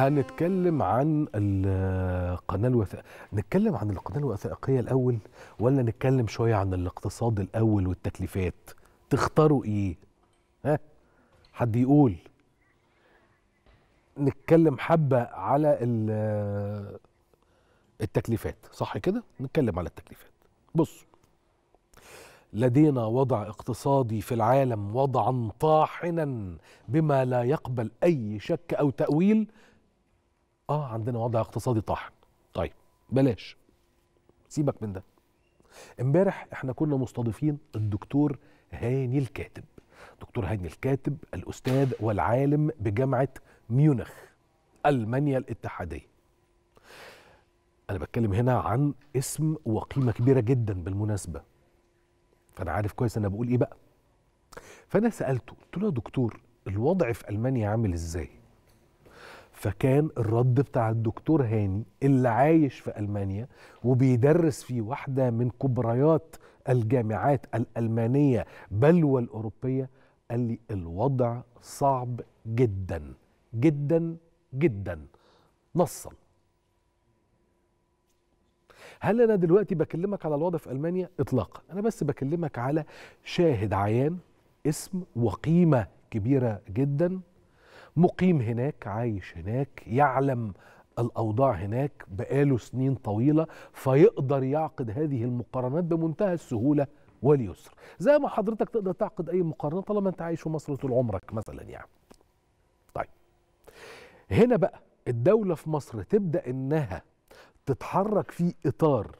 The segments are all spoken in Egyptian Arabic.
هنتكلم عن القناه الوثائقيه نتكلم عن القناه الوثائقيه الاول ولا نتكلم شويه عن الاقتصاد الاول والتكليفات تختاروا ايه ها حد يقول نتكلم حبه على ال- التكليفات صح كده نتكلم على التكليفات بص لدينا وضع اقتصادي في العالم وضعا طاحنا بما لا يقبل اي شك او تاويل اه عندنا وضع اقتصادي طاحن طيب بلاش سيبك من ده امبارح احنا كنا مستضيفين الدكتور هاني الكاتب دكتور هاني الكاتب الاستاذ والعالم بجامعه ميونخ المانيا الاتحاديه انا بتكلم هنا عن اسم وقيمه كبيره جدا بالمناسبه فانا عارف كويس انا بقول ايه بقى فانا سالته قلت له يا دكتور الوضع في المانيا عامل ازاي فكان الرد بتاع الدكتور هاني اللي عايش في المانيا وبيدرس في واحده من كبريات الجامعات الالمانيه بل والاوروبيه قال لي الوضع صعب جدا جدا جدا نصا هل انا دلوقتي بكلمك على الوضع في المانيا اطلاقا انا بس بكلمك على شاهد عيان اسم وقيمه كبيره جدا مقيم هناك عايش هناك يعلم الاوضاع هناك بقاله سنين طويله فيقدر يعقد هذه المقارنات بمنتهى السهوله واليسر زي ما حضرتك تقدر تعقد اي مقارنه طالما انت عايش في مصر طول عمرك مثلا يعني طيب هنا بقى الدوله في مصر تبدا انها تتحرك في اطار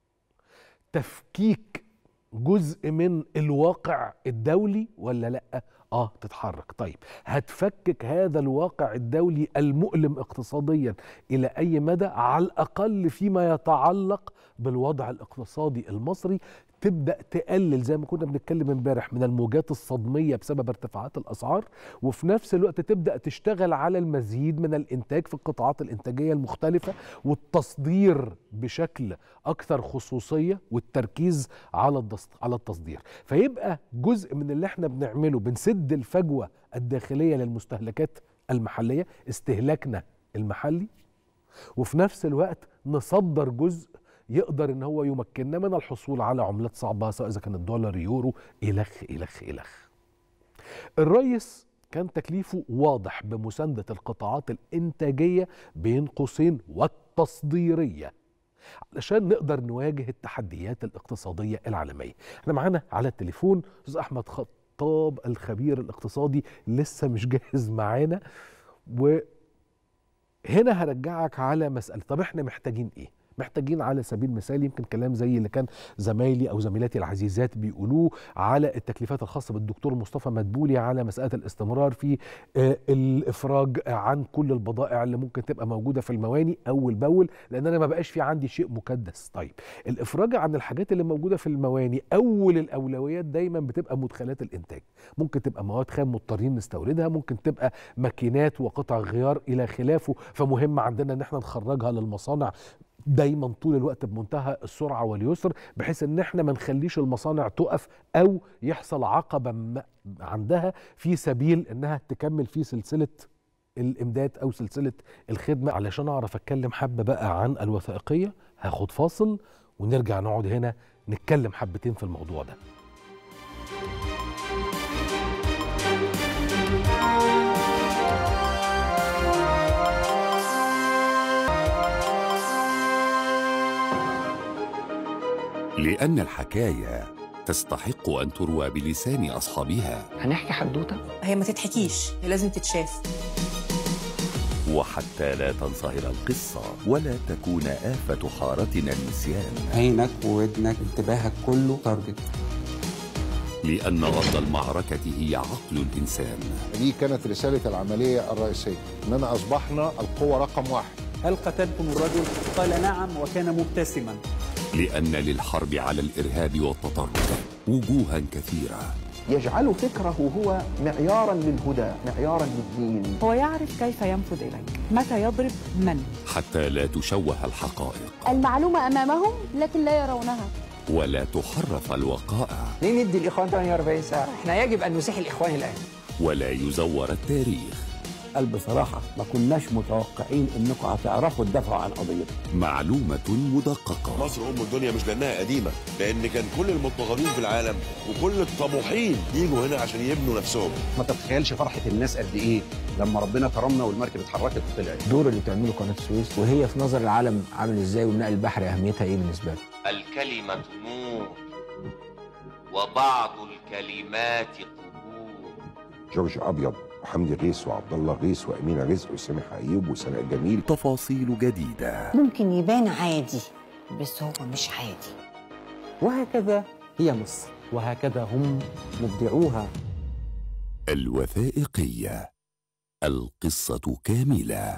تفكيك جزء من الواقع الدولي ولا لا اه تتحرك طيب هتفكك هذا الواقع الدولي المؤلم اقتصاديا الى اي مدى على الاقل فيما يتعلق بالوضع الاقتصادي المصري تبدا تقلل زي ما كنا بنتكلم امبارح من الموجات الصدميه بسبب ارتفاعات الاسعار وفي نفس الوقت تبدا تشتغل على المزيد من الانتاج في القطاعات الانتاجيه المختلفه والتصدير بشكل اكثر خصوصيه والتركيز على الدست- على التصدير فيبقى جزء من اللي احنا بنعمله بنسد الفجوه الداخليه للمستهلكات المحليه استهلاكنا المحلي وفي نفس الوقت نصدر جزء يقدر ان هو يمكننا من الحصول على عملات صعبه سواء اذا كانت دولار يورو الخ الخ الخ الرئيس كان تكليفه واضح بمسانده القطاعات الانتاجيه بين قوسين والتصديريه علشان نقدر نواجه التحديات الاقتصاديه العالميه احنا معانا على التليفون استاذ احمد خطاب الخبير الاقتصادي لسه مش جاهز معانا وهنا هرجعك على مساله طب احنا محتاجين ايه محتاجين على سبيل المثال يمكن كلام زي اللي كان زمايلي او زميلاتي العزيزات بيقولوه على التكليفات الخاصه بالدكتور مصطفى مدبولي على مساله الاستمرار في آه، الافراج عن كل البضائع اللي ممكن تبقى موجوده في المواني اول باول لان انا ما بقاش في عندي شيء مكدس طيب الافراج عن الحاجات اللي موجوده في المواني اول الاولويات دايما بتبقى مدخلات الانتاج ممكن تبقى مواد خام مضطرين نستوردها ممكن تبقى ماكينات وقطع غيار الى خلافه فمهم عندنا ان احنا نخرجها للمصانع دايما طول الوقت بمنتهى السرعه واليسر بحيث ان احنا ما نخليش المصانع تقف او يحصل عقبه ما عندها في سبيل انها تكمل في سلسله الامداد او سلسله الخدمه علشان اعرف اتكلم حبه بقى عن الوثائقيه هاخد فاصل ونرجع نقعد هنا نتكلم حبتين في الموضوع ده لأن الحكاية تستحق أن تروى بلسان أصحابها هنحكي حدوته هي ما تتحكيش هي لازم تتشاف وحتى لا تنصهر القصة ولا تكون آفة حارتنا النسيان عينك وودنك انتباهك كله تارجت لأن أرض المعركة هي عقل الإنسان دي كانت رسالة العملية الرئيسية إننا أصبحنا القوة رقم واحد هل قتلتم الرجل؟ قال نعم وكان مبتسما لأن للحرب على الإرهاب والتطرف وجوها كثيرة يجعل فكره هو معيارا للهدى معيارا للدين هو يعرف كيف ينفذ إليك متى يضرب من حتى لا تشوه الحقائق المعلومة أمامهم لكن لا يرونها ولا تحرف الوقائع ليه ندي الاخوان 48 ساعه احنا يجب ان نزيح الاخوان الان ولا يزور التاريخ قال بصراحه ما كناش متوقعين انكم هتعرفوا تدافعوا عن قضيتكم معلومة مدققة مصر ام الدنيا مش لانها قديمه لان كان كل المضطهدين في العالم وكل الطموحين يجوا هنا عشان يبنوا نفسهم ما تتخيلش فرحه الناس قد ايه لما ربنا كرمنا والمركب اتحركت وطلعت الدور اللي بتعمله قناه السويس وهي في نظر العالم عامل ازاي والنقل البحري اهميتها ايه بالنسبه له الكلمة نور وبعض الكلمات قبور جورج ابيض وحمدي غيث وعبد الله غيث وامينه رزق وسامح ايوب وسناء جميل تفاصيل جديدة ممكن يبان عادي بس هو مش عادي وهكذا هي مصر وهكذا هم مبدعوها الوثائقية القصة كاملة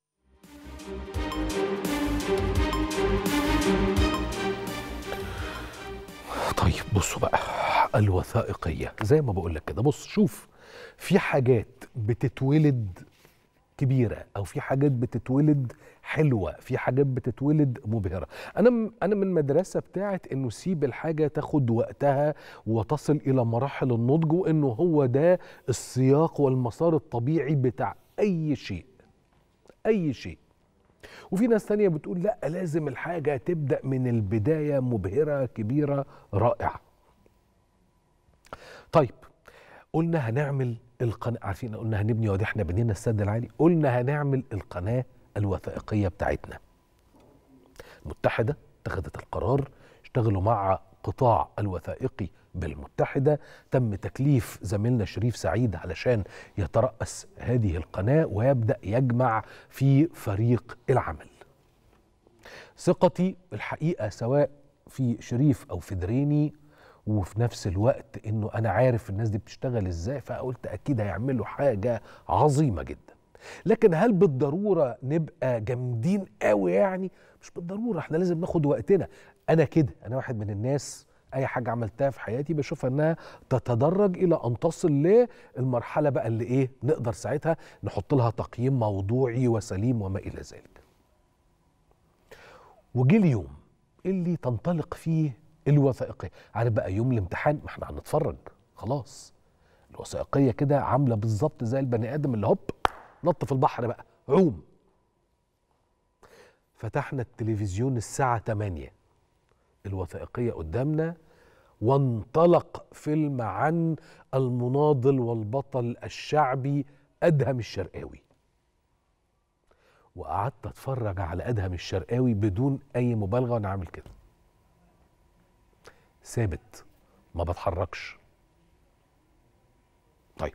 طيب بصوا بقى الوثائقية زي ما بقول لك كده بص شوف في حاجات بتتولد كبيرة أو في حاجات بتتولد حلوة في حاجات بتتولد مبهرة أنا م- أنا من المدرسة بتاعت إنه سيب الحاجة تاخد وقتها وتصل إلى مراحل النضج وإنه هو ده السياق والمسار الطبيعي بتاع أي شيء أي شيء وفي ناس تانية بتقول لا لازم الحاجة تبدأ من البداية مبهرة كبيرة رائعة طيب قلنا هنعمل القناة عارفين قلنا هنبني وادي احنا بنينا السد العالي قلنا هنعمل القناة الوثائقية بتاعتنا المتحدة اتخذت القرار اشتغلوا مع قطاع الوثائقي بالمتحدة تم تكليف زميلنا شريف سعيد علشان يترأس هذه القناة ويبدأ يجمع في فريق العمل ثقتي الحقيقة سواء في شريف أو في دريني وفي نفس الوقت انه انا عارف الناس دي بتشتغل ازاي فقلت اكيد هيعملوا حاجه عظيمه جدا لكن هل بالضروره نبقى جامدين قوي يعني مش بالضروره احنا لازم ناخد وقتنا انا كده انا واحد من الناس اي حاجه عملتها في حياتي بشوفها انها تتدرج الى ان تصل للمرحله بقى اللي ايه نقدر ساعتها نحط لها تقييم موضوعي وسليم وما الى ذلك وجه اليوم اللي تنطلق فيه الوثائقيه عارف بقى يوم الامتحان ما احنا هنتفرج خلاص الوثائقيه كده عامله بالظبط زي البني ادم اللي هوب نط في البحر بقى عوم فتحنا التلفزيون الساعه 8 الوثائقيه قدامنا وانطلق فيلم عن المناضل والبطل الشعبي ادهم الشرقاوي وقعدت اتفرج على ادهم الشرقاوي بدون اي مبالغه وانا عامل كده ثابت ما بتحركش طيب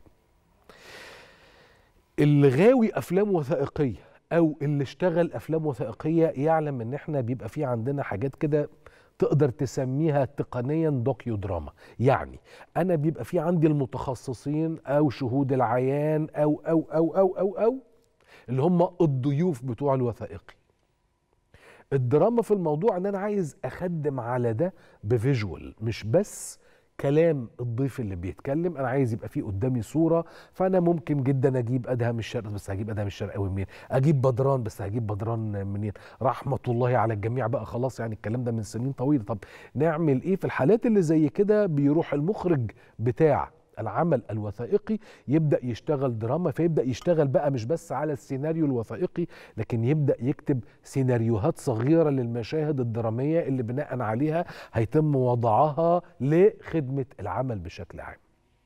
اللي غاوي افلام وثائقيه او اللي اشتغل افلام وثائقيه يعلم ان احنا بيبقى في عندنا حاجات كده تقدر تسميها تقنيا دوكيو دراما يعني انا بيبقى في عندي المتخصصين او شهود العيان او او او او او او اللي هم الضيوف بتوع الوثائقي الدراما في الموضوع ان انا عايز اخدم على ده بفيجوال مش بس كلام الضيف اللي بيتكلم انا عايز يبقى فيه قدامي صوره فانا ممكن جدا اجيب ادهم الشرق بس هجيب ادهم الشرقاوي منين اجيب بدران بس هجيب بدران منين رحمه الله على الجميع بقى خلاص يعني الكلام ده من سنين طويله طب نعمل ايه في الحالات اللي زي كده بيروح المخرج بتاع العمل الوثائقي يبدا يشتغل دراما فيبدا يشتغل بقى مش بس على السيناريو الوثائقي لكن يبدا يكتب سيناريوهات صغيره للمشاهد الدراميه اللي بناء عليها هيتم وضعها لخدمه العمل بشكل عام.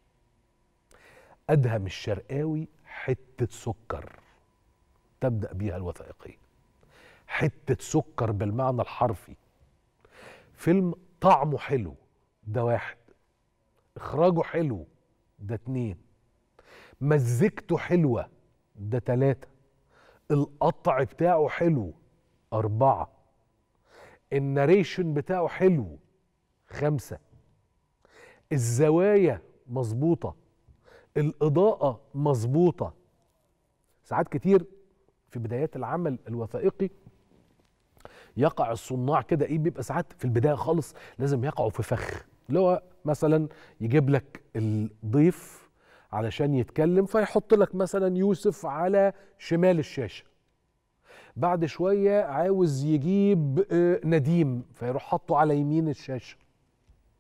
ادهم الشرقاوي حته سكر تبدا بيها الوثائقيه. حته سكر بالمعنى الحرفي. فيلم طعمه حلو ده واحد. اخراجه حلو ده اتنين مزجته حلوة ده تلاتة القطع بتاعه حلو أربعة الناريشن بتاعه حلو خمسة الزوايا مظبوطة الإضاءة مظبوطة ساعات كتير في بدايات العمل الوثائقي يقع الصناع كده ايه بيبقى ساعات في البدايه خالص لازم يقعوا في فخ اللي هو مثلا يجيب لك الضيف علشان يتكلم فيحط لك مثلا يوسف على شمال الشاشه بعد شويه عاوز يجيب نديم فيروح حاطه على يمين الشاشه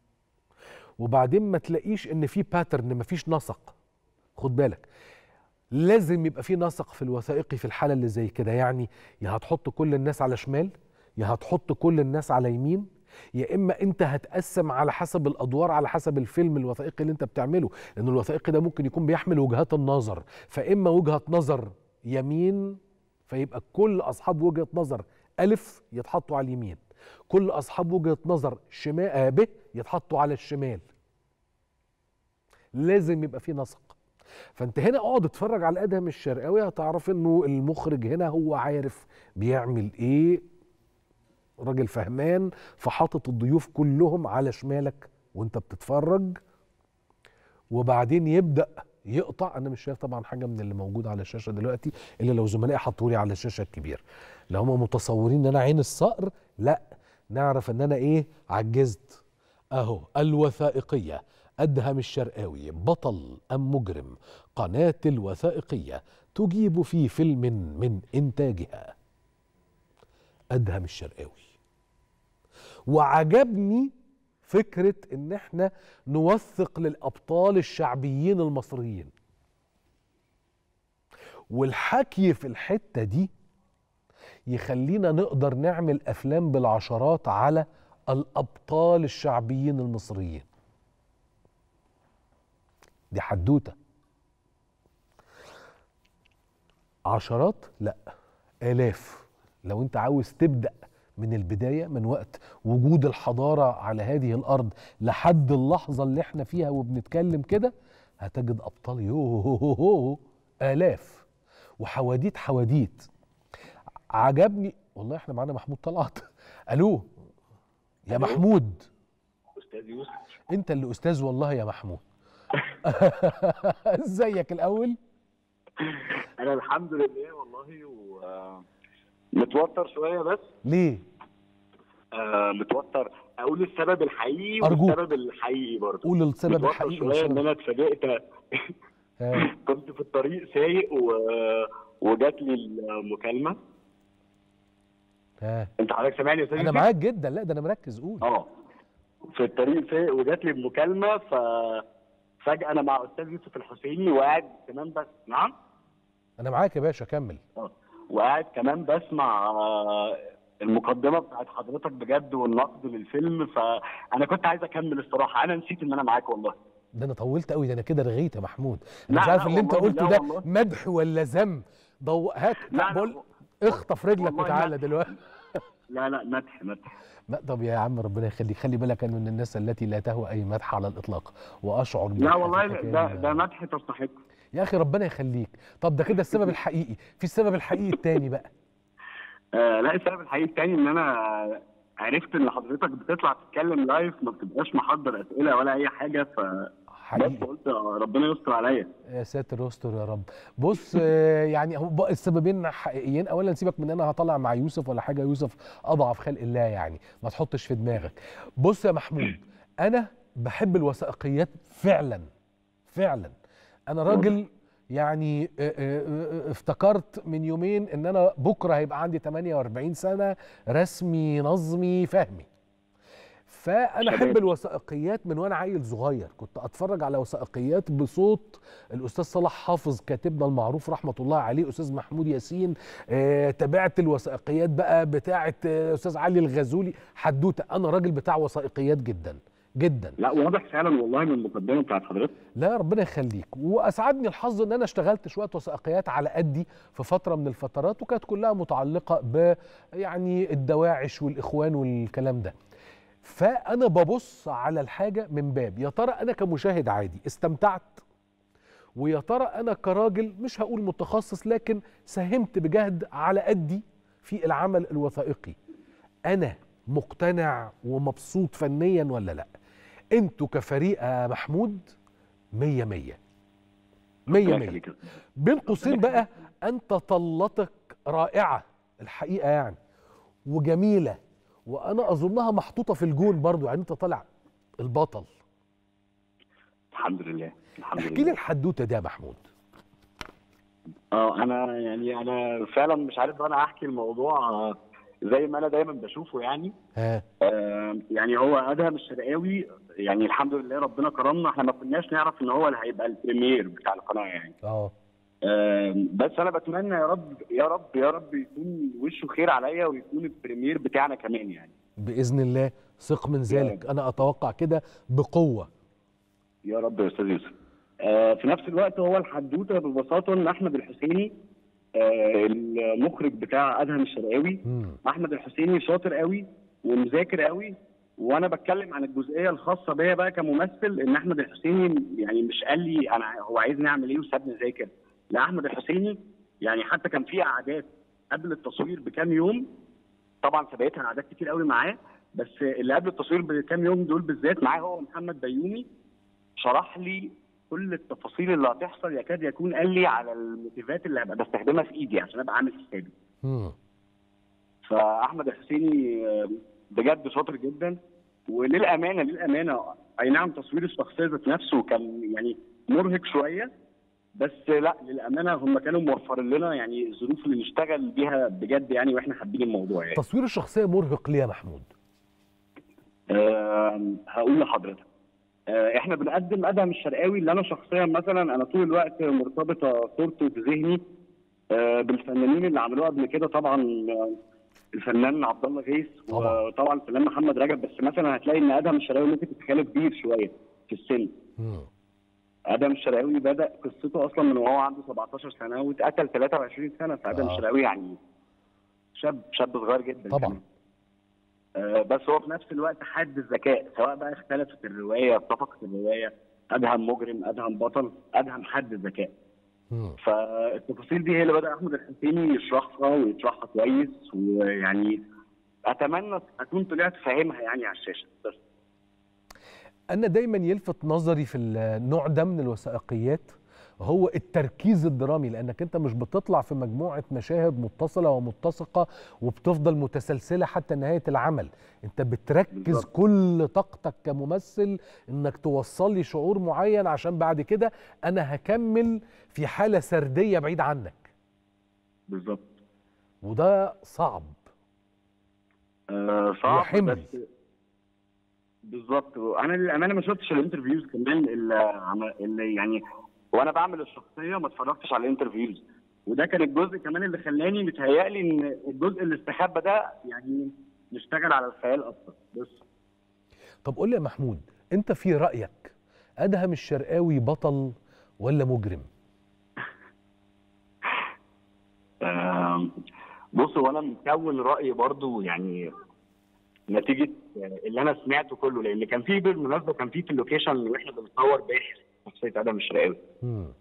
وبعدين ما تلاقيش ان في باترن ما فيش نسق خد بالك لازم يبقى في نسق في الوثائقي في الحاله اللي زي كده يعني يا هتحط كل الناس على شمال يا هتحط كل الناس على يمين يا اما انت هتقسم على حسب الادوار على حسب الفيلم الوثائقي اللي انت بتعمله لان الوثائقي ده ممكن يكون بيحمل وجهات النظر فاما وجهه نظر يمين فيبقى كل اصحاب وجهه نظر الف يتحطوا على اليمين كل اصحاب وجهه نظر شمال آه ب يتحطوا على الشمال لازم يبقى في نسق فانت هنا اقعد اتفرج على ادهم الشرقاوي هتعرف انه المخرج هنا هو عارف بيعمل ايه راجل فهمان فحاطط الضيوف كلهم على شمالك وانت بتتفرج وبعدين يبدا يقطع انا مش شايف طبعا حاجه من اللي موجود على الشاشه دلوقتي الا لو زملائي حطوا لي على الشاشه الكبير لو هم متصورين ان انا عين الصقر لا نعرف ان انا ايه عجزت اهو الوثائقيه ادهم الشرقاوي بطل ام مجرم قناه الوثائقيه تجيب في فيلم من انتاجها ادهم الشرقاوي وعجبني فكره ان احنا نوثق للابطال الشعبيين المصريين والحكي في الحته دي يخلينا نقدر نعمل افلام بالعشرات على الابطال الشعبيين المصريين دي حدوته عشرات لا الاف لو انت عاوز تبدا من البدايه من وقت وجود الحضاره على هذه الارض لحد اللحظه اللي احنا فيها وبنتكلم كده هتجد ابطال يوه الاف وحواديت حواديت عجبني والله احنا معانا محمود طلعت الو يا محمود استاذ يوسف انت اللي استاذ والله يا محمود ازيك الاول انا الحمد لله والله و متوتر شويه بس ليه آه متوتر اقول السبب الحقيقي أرجوك. والسبب الحقيقي برضه قول السبب متوتر الحقيقي شويه والسبب- ان انا اتفاجئت كنت في الطريق سايق و... وجات لي المكالمه ها انت حضرتك سامعني يا استاذ انا يوسف؟ معاك جدا لا ده انا مركز قول اه في الطريق سايق وجات لي المكالمه ف فجاه انا مع استاذ يوسف الحسيني وقاعد كمان بس نعم انا معاك يا باشا كمل وقاعد كمان بسمع آه، المقدمه بتاعت حضرتك بجد والنقد للفيلم فانا كنت عايز اكمل الصراحه انا نسيت ان انا معاك والله ده انا طولت قوي ده انا كده رغيت يا محمود انا لا، مش عارف لا اللي انت والله، قلته لا ده والله. مدح ولا ذم ضو هات لا، بقول اخطف رجلك والله وتعالى مدح. دلوقتي لا لا مدح مدح لا طب يا عم ربنا يخليك خلي بالك انا من الناس التي لا تهوى اي مدح على الاطلاق واشعر لا والله بحاجتك ده يا- ده مدح تستحق يا اخي ربنا يخليك طب ده كده السبب الحقيقي في السبب الحقيقي التاني بقى آه لا السبب الحقيقي التاني ان انا عرفت ان حضرتك بتطلع تتكلم لايف ما بتبقاش محضر اسئله ولا اي حاجه ف حقيقي. بس قلت آه، ربنا يستر عليا يا ساتر يستر يا رب بص آه، يعني هو بقى السببين حقيقيين اولا سيبك من ان انا هطلع مع يوسف ولا حاجه يوسف اضعف خلق الله يعني ما تحطش في دماغك بص يا محمود انا بحب الوثائقيات فعلا فعلا انا راجل يعني آه، آه، آه، افتكرت من يومين ان انا بكره هيبقى عندي 48 سنه رسمي نظمي فهمي فانا احب الوثائقيات من وانا عيل صغير كنت اتفرج على وثائقيات بصوت الاستاذ صلاح حافظ كاتبنا المعروف رحمه الله عليه استاذ محمود ياسين آه تابعت الوثائقيات بقى بتاعه آه، استاذ علي الغزولي حدوته انا راجل بتاع وثائقيات جدا جدا لا واضح فعلا والله من المقدمه بتاعت حضرتك لا ربنا يخليك واسعدني الحظ ان انا اشتغلت شويه وثائقيات على قدي في فتره من الفترات وكانت كلها متعلقه ب يعني الدواعش والاخوان والكلام ده فانا ببص على الحاجه من باب يا ترى انا كمشاهد عادي استمتعت ويا ترى انا كراجل مش هقول متخصص لكن ساهمت بجهد على قدي في العمل الوثائقي انا مقتنع ومبسوط فنيا ولا لا انتوا كفريق يا محمود مية مية مية مية بين قوسين بقى انت طلتك رائعة الحقيقة يعني وجميلة وانا اظنها محطوطة في الجون برضو يعني انت طالع البطل الحمد لله الحمد احكي لله لي الحدوتة دي يا محمود اه انا يعني انا فعلا مش عارف بقى انا احكي الموضوع آه، زي ما انا دايما بشوفه يعني ها آه، يعني هو ادهم الشرقاوي يعني الحمد لله ربنا كرمنا احنا ما كناش نعرف ان هو اللي هيبقى البريمير بتاع القناه يعني اه آم، بس انا بتمنى يا رب يا رب يا رب يكون وشه خير عليا ويكون البريمير بتاعنا كمان يعني باذن الله ثق من ذلك انا اتوقع كده بقوه يا رب يا استاذ يوسف آه في نفس الوقت هو الحدوته ببساطه ان احمد الحسيني آه المخرج بتاع ادهم الشرقاوي احمد الحسيني شاطر قوي ومذاكر قوي وانا بتكلم عن الجزئيه الخاصه بيا بقى كممثل ان احمد الحسيني يعني مش قال لي انا هو عايزني اعمل ايه وسابني اذاكر لا احمد الحسيني يعني حتى كان في قعدات قبل التصوير بكام يوم طبعا سبقتها قعدات كتير قوي معاه بس اللي قبل التصوير بكام يوم دول بالذات معاه هو محمد بيومي شرح لي كل التفاصيل اللي هتحصل يكاد يكون قال لي على الموتيفات اللي هبقى بستخدمها في ايدي عشان ابقى عامل حسابي فاحمد الحسيني آه، بجد شاطر جدا وللامانه للامانه اي نعم تصوير الشخصيه ذات نفسه كان يعني مرهق شويه بس لا للامانه هم كانوا موفرين لنا يعني الظروف اللي نشتغل بيها بجد يعني واحنا حابين الموضوع يعني تصوير الشخصيه مرهق ليه يا محمود آم، هقول لحضرتك آه، احنا بنقدم ادهم الشرقاوي اللي انا شخصيا مثلا انا طول الوقت مرتبطه صورته في ذهني آه، بالفنانين اللي عملوها قبل كده طبعا آه، الفنان عبد الله غيث وطبعا الفنان محمد رجب بس مثلا هتلاقي ان ادهم الشرقاوي ممكن تتخيله كبير شويه في السن ادم الشرقاوي بدا قصته اصلا من وهو عنده 17 سنه واتقتل 23 سنه فادم آه. الشرقاوي يعني شاب شاب صغير جدا طبعا كمان. آه بس هو في نفس الوقت حاد الذكاء سواء بقى اختلفت الروايه اتفقت الروايه ادهم مجرم ادهم بطل ادهم حاد الذكاء فالتفاصيل دي هي اللي بدا احمد الحسيني يشرحها ويشرحها كويس ويعني اتمنى اكون طلعت فاهمها يعني على الشاشه بس انا دايما يلفت نظري في النوع ده من الوثائقيات هو التركيز الدرامي لانك انت مش بتطلع في مجموعه مشاهد متصله ومتسقه وبتفضل متسلسله حتى نهايه العمل انت بتركز بالزبط. كل طاقتك كممثل انك توصل لي شعور معين عشان بعد كده انا هكمل في حاله سرديه بعيد عنك بالظبط وده صعب آه صعب وحمل. بس بالظبط انا للامانه ما شفتش الانترفيوز كمان اللي, عم- اللي يعني وانا بعمل الشخصيه ما اتفرجتش على الانترفيوز وده كان الجزء كمان اللي خلاني متهيألي ان الجزء اللي استخبى ده يعني نشتغل على الخيال اكتر بس طب قول لي يا محمود انت في رايك ادهم الشرقاوي بطل ولا مجرم آم، بص هو انا مكون رايي برضو يعني نتيجه اللي انا سمعته كله لان كان في بالمناسبه كان في في اللوكيشن واحنا بنصور باحث شخصيه ادم الشرقاوي آم،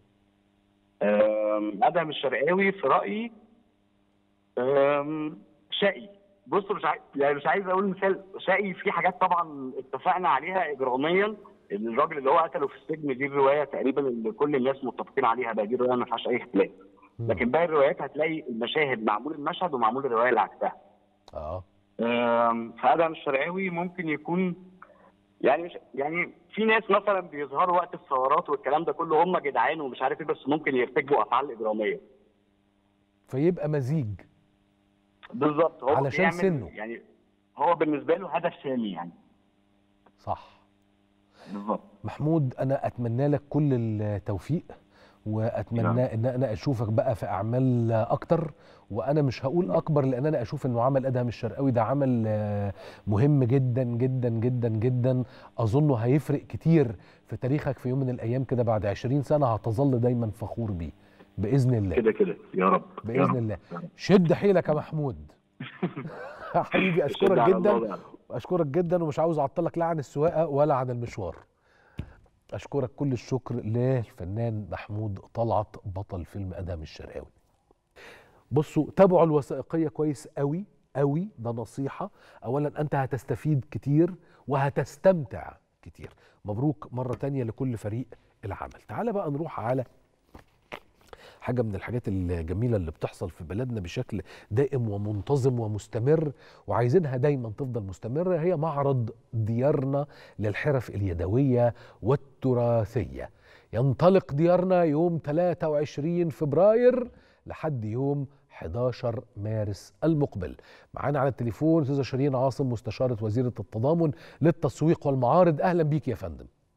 ادهم الشرقاوي في رايي آم، شقي بص مش عايز يعني مش عايز اقول مثال شقي في حاجات طبعا اتفقنا عليها اجراميا ان الراجل اللي هو قتله في السجن دي الروايه تقريبا اللي كل الناس متفقين عليها بقى دي الروايه ما فيهاش اي اختلاف لكن باقي الروايات هتلاقي المشاهد معمول المشهد ومعمول الروايه اللي عكسها اه آم، فادهم الشرقاوي ممكن يكون يعني مش يعني في ناس مثلا بيظهروا وقت الثورات والكلام ده كله هم جدعان ومش عارف ايه بس ممكن يرتكبوا افعال اجراميه فيبقى مزيج بالظبط هو علشان بيعمل- سنه. يعني هو بالنسبه له هدف سامي يعني صح بالظبط محمود انا اتمنى لك كل التوفيق واتمنى ان انا اشوفك بقى في اعمال اكتر وانا مش هقول اكبر لان انا اشوف انه عمل ادهم الشرقاوي ده عمل آه، مهم جدا جدا جدا جدا اظنه هيفرق كتير في تاريخك في يوم من الايام كده بعد 20 سنه هتظل دايما فخور بيه باذن الله كده كده يا رب يا باذن رب. الله شد حيلك يا محمود حبيبي شد اشكرك على جدا الموضوع. اشكرك جدا ومش عاوز اعطلك لا عن السواقه ولا عن المشوار اشكرك كل الشكر للفنان محمود طلعت بطل فيلم ادهم الشرقاوي بصوا تابعوا الوثائقيه كويس قوي قوي ده نصيحه اولا انت هتستفيد كتير وهتستمتع كتير مبروك مره تانية لكل فريق العمل تعال بقى نروح على حاجة من الحاجات الجميلة اللي بتحصل في بلدنا بشكل دائم ومنتظم ومستمر وعايزينها دايما تفضل مستمرة هي معرض ديارنا للحرف اليدوية والتراثية ينطلق ديارنا يوم 23 فبراير لحد يوم 11 مارس المقبل معانا على التليفون استاذه شيرين عاصم مستشاره وزيره التضامن للتسويق والمعارض اهلا بيك يا فندم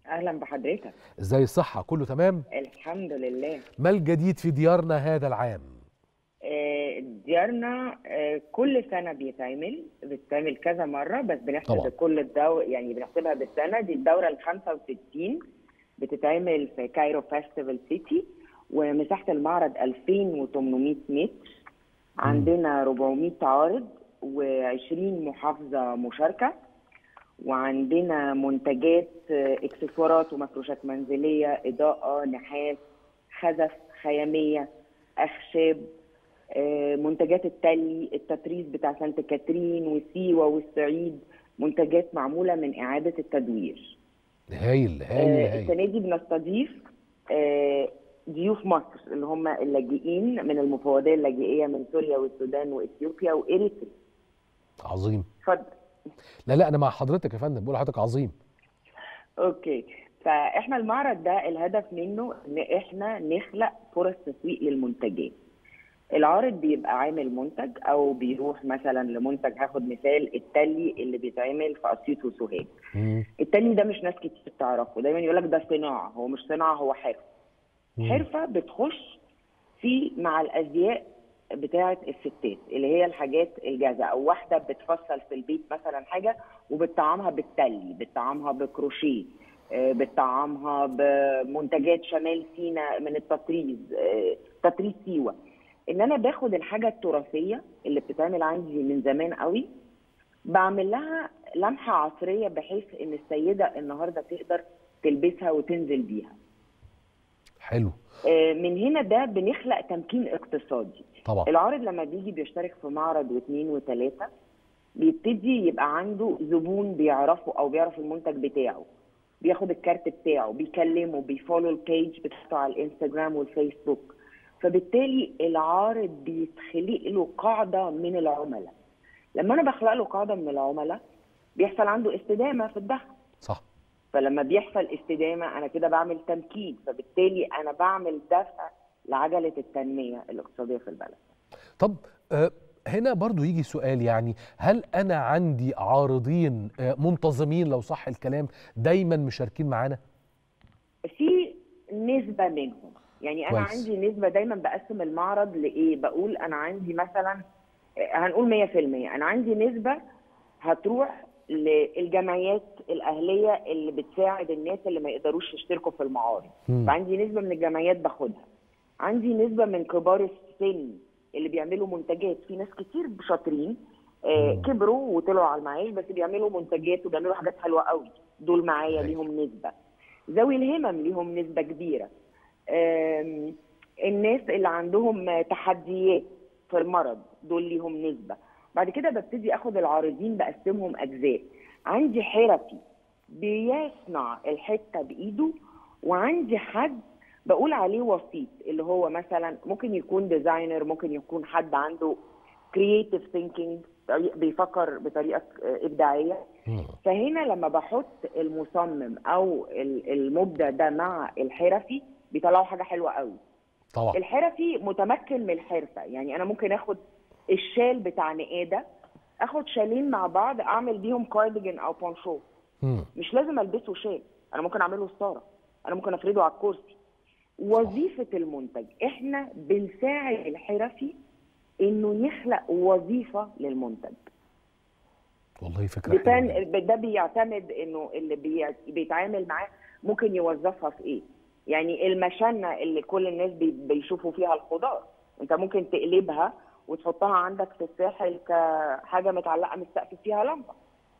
اهلا بحضرتك ازاي الصحه كله تمام الحمد لله ما الجديد في ديارنا هذا العام آه، ديارنا آه، كل سنه بيتعمل بتتعمل كذا مره بس بنحسب طبعا. كل الدو يعني بنحسبها بالسنه دي الدوره ال 65 بتتعمل في كايرو فيستيفال سيتي ومساحه المعرض 2800 متر عندنا 400 عارض و20 محافظه مشاركه وعندنا منتجات آه، اكسسوارات ومفروشات منزليه اضاءه نحاس خزف خياميه اخشاب آه، منتجات التلي التطريز بتاع سانت كاترين وسيوه والصعيد منتجات معموله من اعاده التدوير هايل هايل آه، هايل السنه دي بنستضيف آه، ضيوف مصر اللي هم اللاجئين من المفوضيه اللاجئيه من سوريا والسودان واثيوبيا واريتريا عظيم اتفضل لا لا انا مع حضرتك يا فندم بقول لحضرتك عظيم اوكي فاحنا المعرض ده الهدف منه ان احنا نخلق فرص تسويق للمنتجات العارض بيبقى عامل منتج او بيروح مثلا لمنتج هاخد مثال التلي اللي بيتعمل في اسيوط وسوهاج التلي ده مش ناس كتير تعرفه دايما يقول لك ده صناعه هو مش صناعه هو حرفه حرفه بتخش في مع الازياء بتاعه الستات اللي هي الحاجات الجاهزه او واحده بتفصل في البيت مثلا حاجه وبتطعمها بالتلي بتطعمها بكروشيه آه، بتطعمها بمنتجات شمال سيناء من التطريز آه، تطريز سيوه ان انا باخد الحاجه التراثيه اللي بتتعمل عندي من زمان قوي بعمل لها لمحه عصريه بحيث ان السيده النهارده تقدر تلبسها وتنزل بيها حلو آه، من هنا ده بنخلق تمكين اقتصادي طبعا العارض لما بيجي بيشترك في معرض واثنين وثلاثه بيبتدي يبقى عنده زبون بيعرفه او بيعرف المنتج بتاعه بياخد الكارت بتاعه بيكلمه بيفولو البيج بتاعته على الانستجرام والفيسبوك فبالتالي العارض بيتخلق له قاعده من العملاء لما انا بخلق له قاعده من العملاء بيحصل عنده استدامه في الدخل صح فلما بيحصل استدامه انا كده بعمل تمكين فبالتالي انا بعمل دفع لعجله التنميه الاقتصاديه في البلد طب آه، هنا برضو يجي سؤال يعني هل انا عندي عارضين آه، منتظمين لو صح الكلام دايما مشاركين معانا في نسبه منهم يعني انا كويس. عندي نسبه دايما بقسم المعرض لايه بقول انا عندي مثلا هنقول 100% انا عندي نسبه هتروح للجمعيات الاهليه اللي بتساعد الناس اللي ما يقدروش يشتركوا في المعارض مم. فعندي نسبه من الجمعيات باخدها عندي نسبه من كبار السن اللي بيعملوا منتجات في ناس كتير شاطرين آه كبروا وطلعوا على المعاش بس بيعملوا منتجات وبيعملوا حاجات حلوه قوي دول معايا ليهم نسبه ذوي الهمم ليهم نسبه كبيره آم، الناس اللي عندهم تحديات في المرض دول ليهم نسبه بعد كده ببتدي اخد العارضين بقسمهم اجزاء عندي حرفي بيصنع الحته بايده وعندي حد بقول عليه وسيط اللي هو مثلا ممكن يكون ديزاينر ممكن يكون حد عنده كرييتيف ثينكينج بيفكر بطريقه آه، ابداعيه فهنا لما بحط المصمم او ال- المبدع ده مع الحرفي بيطلعوا حاجه حلوه قوي طبعا الحرفي متمكن من الحرفه يعني انا ممكن اخد الشال بتاع نقاده اخد شالين مع بعض اعمل بيهم كارديجان او بونشو مش لازم البسه شال انا ممكن اعمله ستاره انا ممكن افرده على الكرسي وظيفه المنتج احنا بنساعد الحرفي انه يخلق وظيفه للمنتج والله فكره حلوة. ديبان ده بيعتمد انه اللي بي- بيتعامل معاه ممكن يوظفها في ايه يعني المشنه اللي كل الناس بي- بيشوفوا فيها الخضار انت ممكن تقلبها وتحطها عندك في الساحل كحاجه متعلقه من السقف فيها لمبه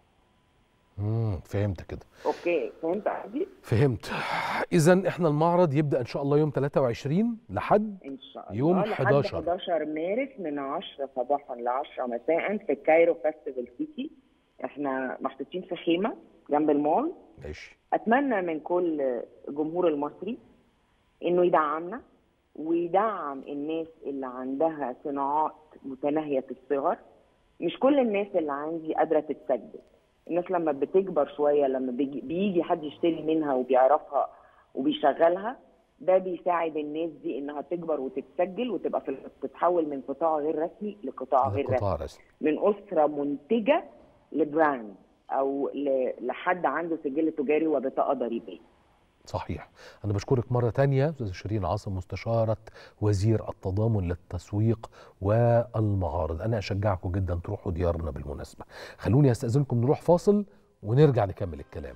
مم، فهمت كده اوكي فهمت قصدي فهمت اذا احنا المعرض يبدا ان شاء الله يوم 23 لحد ان شاء الله يوم لحد 11 11 مارس من 10 صباحا ل 10 مساء في كايرو فيستيفال سيتي احنا محطوطين في خيمه جنب المول ماشي اتمنى من كل جمهور المصري انه يدعمنا ويدعم الناس اللي عندها صناعات متناهيه الصغر مش كل الناس اللي عندي قادره تتسجل الناس لما بتكبر شويه لما بيجي, بيجي حد يشتري منها وبيعرفها وبيشغلها ده بيساعد الناس دي انها تكبر وتتسجل وتبقى في تتحول من قطاع غير رسمي لقطاع غير قطاع رسمي رسمي من اسره منتجه لبراند او ل- لحد عنده سجل تجاري وبطاقه ضريبيه صحيح أنا بشكرك مرة تانية أستاذ شيرين عاصم مستشارة وزير التضامن للتسويق والمعارض أنا أشجعكم جدا تروحوا ديارنا بالمناسبة خلوني أستأذنكم نروح فاصل ونرجع نكمل الكلام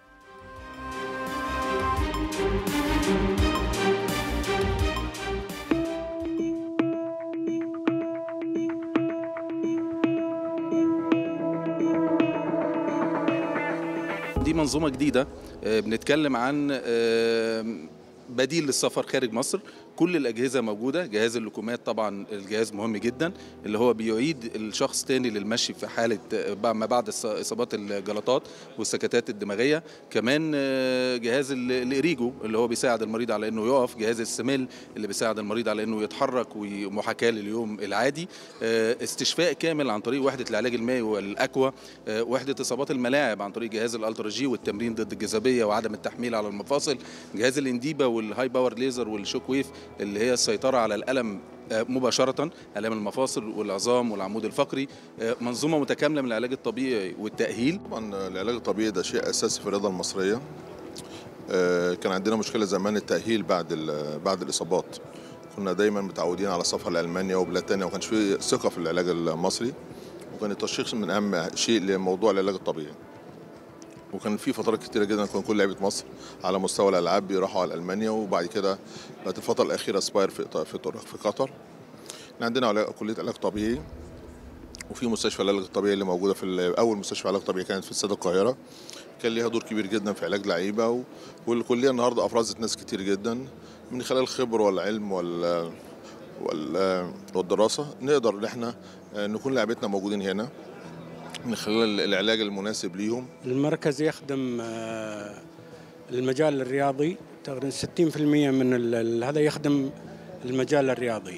دي منظومه جديده آه، بنتكلم عن آه، بديل للسفر خارج مصر كل الاجهزه موجوده جهاز اللكومات طبعا الجهاز مهم جدا اللي هو بيعيد الشخص تاني للمشي في حاله آه، ما بعد الص- اصابات الجلطات والسكتات الدماغيه كمان آه، جهاز ال- الاريجو اللي هو بيساعد المريض على انه يقف جهاز السميل اللي بيساعد المريض على انه يتحرك ومحاكاه لليوم العادي آه، استشفاء كامل عن طريق وحده العلاج المائي والاكوا آه، وحده اصابات الملاعب عن طريق جهاز الالترا جي والتمرين ضد الجاذبيه وعدم التحميل على المفاصل جهاز الانديبا والهاي باور ليزر والشوك ويف اللي هي السيطره على الالم آه، مباشرة آلام المفاصل والعظام والعمود الفقري آه، منظومة متكاملة من العلاج الطبيعي والتأهيل طبعا العلاج الطبيعي ده شيء اساسي في الرياضه المصريه آه، كان عندنا مشكله زمان التاهيل بعد ال- بعد الاصابات كنا دايما متعودين على السفر لالمانيا وبلاد تانية وما كانش في ثقه في العلاج المصري وكان التشخيص من اهم شيء لموضوع العلاج الطبيعي وكان في فترات كتيره جدا كان كل لعيبه مصر على مستوى الالعاب بيروحوا على المانيا وبعد كده بقت الفتره الاخيره سباير في إيطا- في طر- في قطر احنا عندنا علاج- كليه علاج طبيعي وفي مستشفى العلاج الطبيعي اللي موجوده في ال- اول مستشفى علاج طبيعي كانت في استاد القاهره كان ليها دور كبير جدا في علاج لعيبه و- والكليه النهارده افرزت ناس كتير جدا من خلال الخبره والعلم وال وال- والدراسه نقدر ان احنا نكون لعيبتنا موجودين هنا من خلال العلاج المناسب ليهم المركز يخدم آه، المجال الرياضي تقريبا 60% من ال- ال- هذا يخدم المجال الرياضي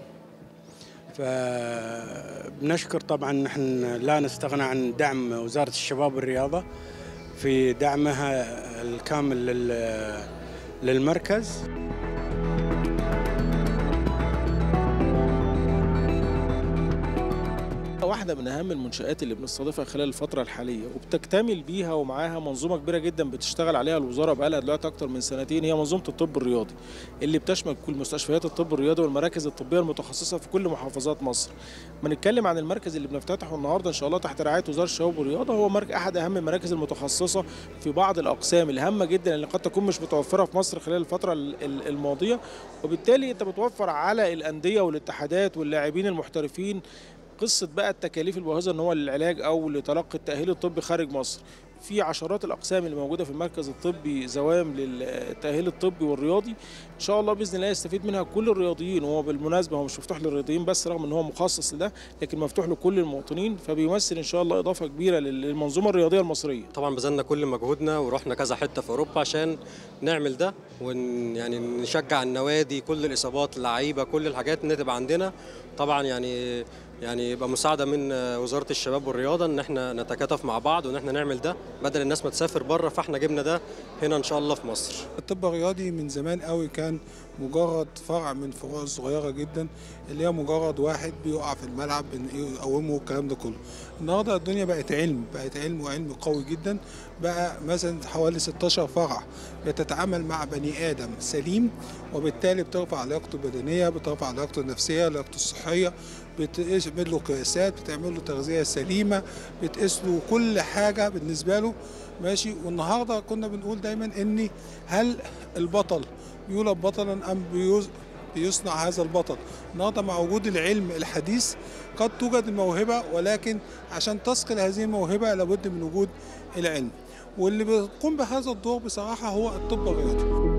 فبنشكر طبعا نحن لا نستغنى عن دعم وزارة الشباب والرياضة في دعمها الكامل لل- للمركز واحدة من أهم المنشآت اللي بنستضيفها خلال الفترة الحالية وبتكتمل بيها ومعاها منظومة كبيرة جدا بتشتغل عليها الوزارة بقالها دلوقتي أكتر من سنتين هي منظومة الطب الرياضي اللي بتشمل كل مستشفيات الطب الرياضي والمراكز الطبية المتخصصة في كل محافظات مصر. بنتكلم عن المركز اللي بنفتتحه النهارده إن شاء الله تحت رعاية وزارة الشباب والرياضة هو مركز أحد أهم المراكز المتخصصة في بعض الأقسام الهامة جدا اللي قد تكون مش متوفرة في مصر خلال الفترة ال- ال- الماضية وبالتالي أنت بتوفر على الأندية والاتحادات واللاعبين المحترفين قصه بقى التكاليف الباهظه ان هو للعلاج او لتلقي التاهيل الطبي خارج مصر في عشرات الاقسام اللي موجوده في المركز الطبي زوام للتاهيل الطبي والرياضي ان شاء الله باذن الله يستفيد منها كل الرياضيين وهو بالمناسبه هو مش مفتوح للرياضيين بس رغم ان هو مخصص لده لكن مفتوح لكل المواطنين فبيمثل ان شاء الله اضافه كبيره للمنظومه الرياضيه المصريه طبعا بذلنا كل مجهودنا ورحنا كذا حته في اوروبا عشان نعمل ده ون يعني نشجع النوادي كل الاصابات اللعيبه كل الحاجات ان تبقى عندنا طبعا يعني يعني يبقى مساعده من وزاره الشباب والرياضه ان احنا نتكاتف مع بعض وان احنا نعمل ده بدل الناس ما تسافر بره فاحنا جبنا ده هنا ان شاء الله في مصر الطب الرياضي من زمان قوي كان مجرد فرع من فروع صغيره جدا اللي هي مجرد واحد بيقع في الملعب بن- يقومه والكلام ده كله النهارده الدنيا بقت علم بقت علم وعلم قوي جدا بقى مثلا حوالي 16 فرع بتتعامل مع بني ادم سليم وبالتالي بترفع لياقته البدنيه بترفع لياقته النفسيه لياقته الصحيه بتعمل له قياسات بتعمل له تغذيه سليمه بتقيس له كل حاجه بالنسبه له ماشي والنهارده كنا بنقول دايما ان هل البطل بيولد بطلا ام بيوز بيصنع هذا البطل النهارده مع وجود العلم الحديث قد توجد الموهبه ولكن عشان تصقل هذه الموهبه لابد من وجود العلم واللي بيقوم بهذا الدور بصراحه هو الطب الرياضي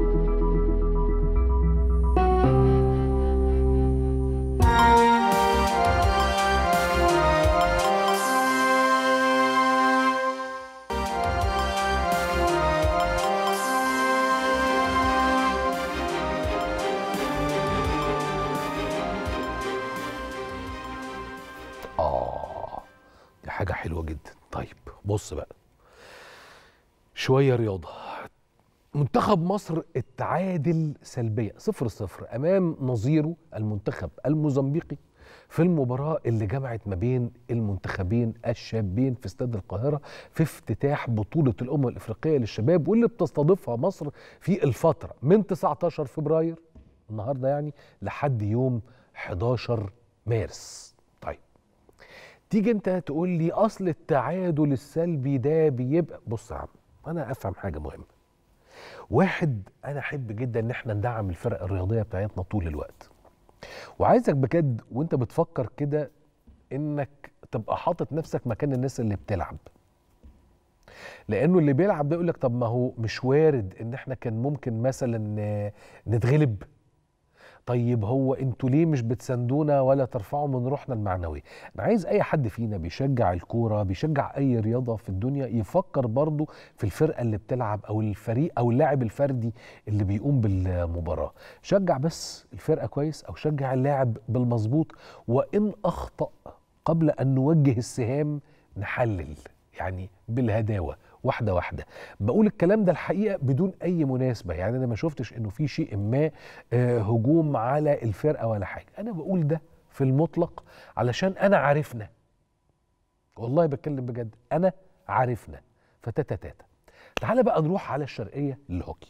آه دي حاجة حلوة جدا طيب بص بقى شوية رياضة منتخب مصر اتعادل سلبيا صفر صفر أمام نظيره المنتخب الموزمبيقي في المباراة اللي جمعت ما بين المنتخبين الشابين في استاد القاهرة في افتتاح بطولة الأمم الإفريقية للشباب واللي بتستضيفها مصر في الفترة من 19 فبراير النهاردة يعني لحد يوم 11 مارس طيب تيجي انت تقول لي اصل التعادل السلبي ده بيبقى بص يا عم انا افهم حاجه مهمه واحد انا احب جدا ان احنا ندعم الفرق الرياضيه بتاعتنا طول الوقت وعايزك بجد وانت بتفكر كده انك تبقى حاطط نفسك مكان الناس اللي بتلعب لانه اللي بيلعب ده يقول لك طب ما هو مش وارد ان احنا كان ممكن مثلا آه، نتغلب طيب هو انتوا ليه مش بتساندونا ولا ترفعوا من روحنا المعنويه انا عايز اي حد فينا بيشجع الكوره بيشجع اي رياضه في الدنيا يفكر برضو في الفرقه اللي بتلعب او الفريق او اللاعب الفردي اللي بيقوم بالمباراه شجع بس الفرقه كويس او شجع اللاعب بالمظبوط وان اخطا قبل ان نوجه السهام نحلل يعني بالهداوه واحده واحده بقول الكلام ده الحقيقه بدون اي مناسبه يعني انا ما شفتش انه في شيء ما آه، هجوم على الفرقه ولا حاجه انا بقول ده في المطلق علشان انا عارفنا والله بتكلم بجد انا عارفنا فتاتا تاتا تعال بقى نروح على الشرقيه للهوكي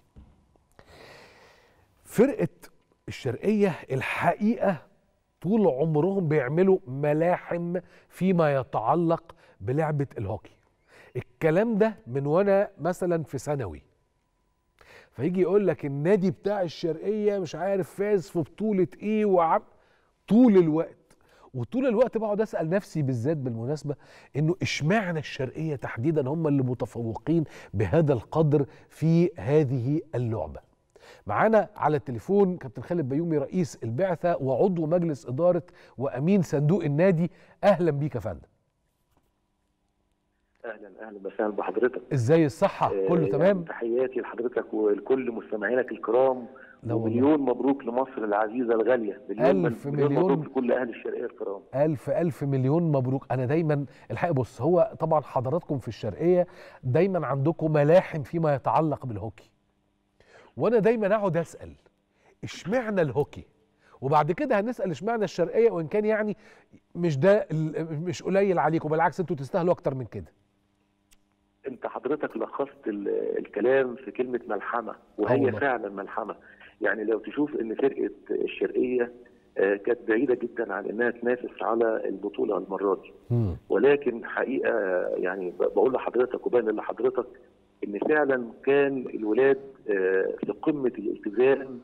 فرقه الشرقيه الحقيقه طول عمرهم بيعملوا ملاحم فيما يتعلق بلعبه الهوكي الكلام ده من وانا مثلا في ثانوي فيجي يقول لك النادي بتاع الشرقيه مش عارف فاز في بطوله ايه وعم طول الوقت وطول الوقت بقعد اسال نفسي بالذات بالمناسبه انه اشمعنى الشرقيه تحديدا هم اللي متفوقين بهذا القدر في هذه اللعبه معانا على التليفون كابتن خالد بيومي رئيس البعثه وعضو مجلس اداره وامين صندوق النادي اهلا بيك يا فندم اهلا اهلا وسهلا بحضرتك ازاي الصحه كله يعني تمام تحياتي لحضرتك ولكل مستمعينك الكرام لا والله. ومليون مبروك لمصر العزيزه الغاليه مليون ألف مليون مليون. مبروك لكل اهل الشرقيه الكرام ألف ألف مليون مبروك أنا دايما الحقيقة بص هو طبعا حضراتكم في الشرقية دايما عندكم ملاحم فيما يتعلق بالهوكي وأنا دايما أقعد أسأل إشمعنى الهوكي وبعد كده هنسأل إشمعنى الشرقية وإن كان يعني مش ده ال- مش قليل عليكم بالعكس أنتوا تستاهلوا أكتر من كده انت حضرتك لخصت ال- الكلام في كلمه ملحمه آه وهي والله. فعلا ملحمه يعني لو تشوف ان فرقه الشرقيه آه، كانت بعيده جدا عن انها تنافس على البطوله المره دي ولكن حقيقه يعني ب- بقول لحضرتك وبين لحضرتك ان فعلا كان الولاد آه، في قمه الالتزام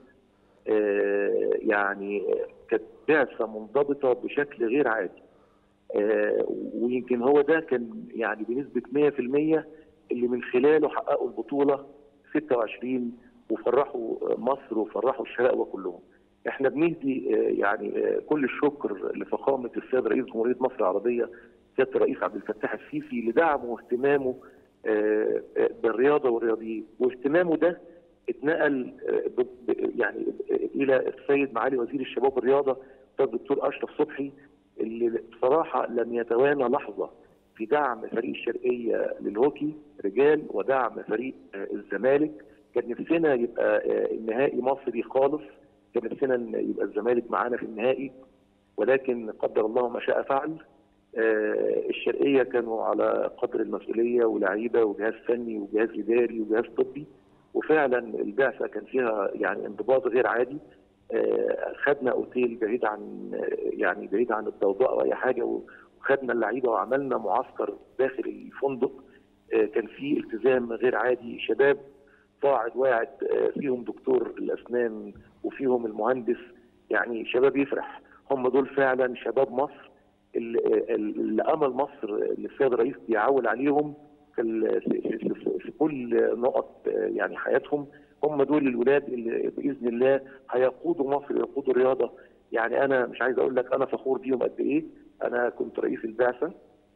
آه، يعني كانت بعثه منضبطه بشكل غير عادي آه، ويمكن هو ده كان يعني بنسبه 100% اللي من خلاله حققوا البطوله 26 وفرحوا مصر وفرحوا الشرقوه كلهم. احنا بنهدي آه، يعني آه، كل الشكر لفخامه السيد رئيس جمهوريه مصر العربيه سياده الرئيس عبد الفتاح السيسي لدعمه واهتمامه آه، آه، بالرياضه والرياضيين واهتمامه ده اتنقل آه، ب- ب- يعني الى السيد معالي وزير الشباب والرياضه الاستاذ الدكتور اشرف صبحي اللي بصراحه لم يتوانى لحظه في دعم فريق الشرقيه للهوكي رجال ودعم فريق آه، الزمالك كان نفسنا يبقى آه، النهائي مصري خالص كان نفسنا إن يبقى الزمالك معانا في النهائي ولكن قدر الله ما شاء فعل آه، الشرقيه كانوا على قدر المسؤوليه ولاعيبه وجهاز فني وجهاز اداري وجهاز طبي وفعلا البعثه كان فيها يعني انضباط غير عادي آه، خدنا اوتيل بعيد عن آه، يعني بعيد عن الضوضاء او اي حاجه وخدنا اللعيبه وعملنا معسكر داخل الفندق آه، كان فيه التزام غير عادي شباب صاعد واعد آه، فيهم دكتور الاسنان وفيهم المهندس يعني شباب يفرح هم دول فعلا شباب مصر اللي, اللي امل مصر اللي السيد الرئيس بيعول عليهم في, ال- في, في, في, في كل نقط آه، يعني حياتهم هم دول الولاد اللي باذن الله هيقودوا مصر ويقودوا الرياضه يعني انا مش عايز اقول لك انا فخور بيهم قد ايه انا كنت رئيس البعثه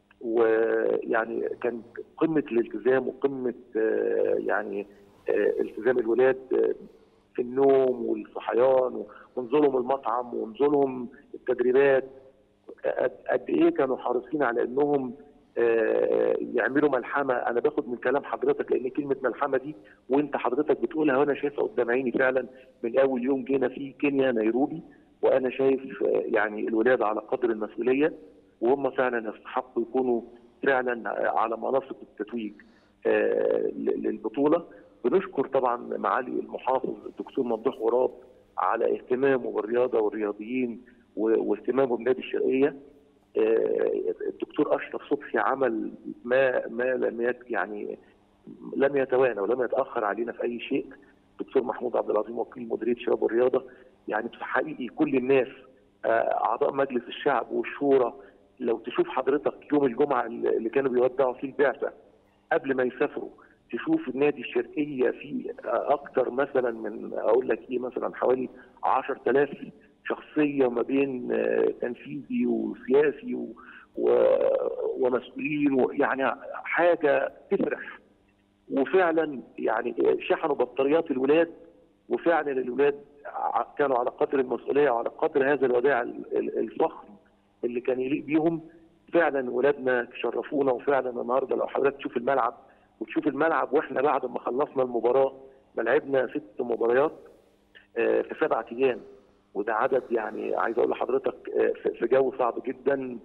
ويعني كان قمه الالتزام وقمه آه، يعني آه، التزام الولاد آه، في النوم والصحيان ونزولهم المطعم ونزولهم التدريبات قد قد ايه كانوا حريصين على انهم آه، يعملوا ملحمه انا باخد من كلام حضرتك لان كلمه ملحمه دي وانت حضرتك بتقولها وانا شايفها قدام عيني فعلا من اول يوم جينا فيه كينيا نيروبي وانا شايف آه، يعني الولاد على قدر المسؤوليه وهم فعلا يستحقوا يكونوا فعلا على منصه التتويج آه، ل- للبطوله بنشكر طبعا معالي المحافظ الدكتور ممدوح غراب على اهتمامه بالرياضه والرياضيين و- واهتمامه بنادي الشرقيه آه، الدكتور اشرف صبحي عمل ما ما لم يت يعني لم يتوانى ولم يتاخر علينا في اي شيء الدكتور محمود عبد العظيم وكيل مديريه الشباب والرياضه يعني في حقيقي كل الناس آه، اعضاء مجلس الشعب والشورى لو تشوف حضرتك يوم الجمعه اللي كانوا بيودعوا فيه البعثه قبل ما يسافروا تشوف النادي الشرقيه فيه آه، اكتر مثلا من اقول لك ايه مثلا حوالي 10000 شخصيه ما بين آه، تنفيذي وسياسي و و- ومسؤولين و- يعني حاجه تفرح وفعلا يعني شحنوا بطاريات الولاد وفعلا الولاد ع- كانوا على قدر المسؤوليه وعلى قدر هذا الوداع ال- ال- الفخم اللي كان يليق بيهم فعلا ولادنا شرفونا وفعلا النهارده لو حضرتك تشوف الملعب وتشوف الملعب واحنا بعد ما خلصنا المباراه ما لعبنا ست مباريات آه، في سبعة ايام وده عدد يعني عايز اقول لحضرتك آه، في في جو صعب جدا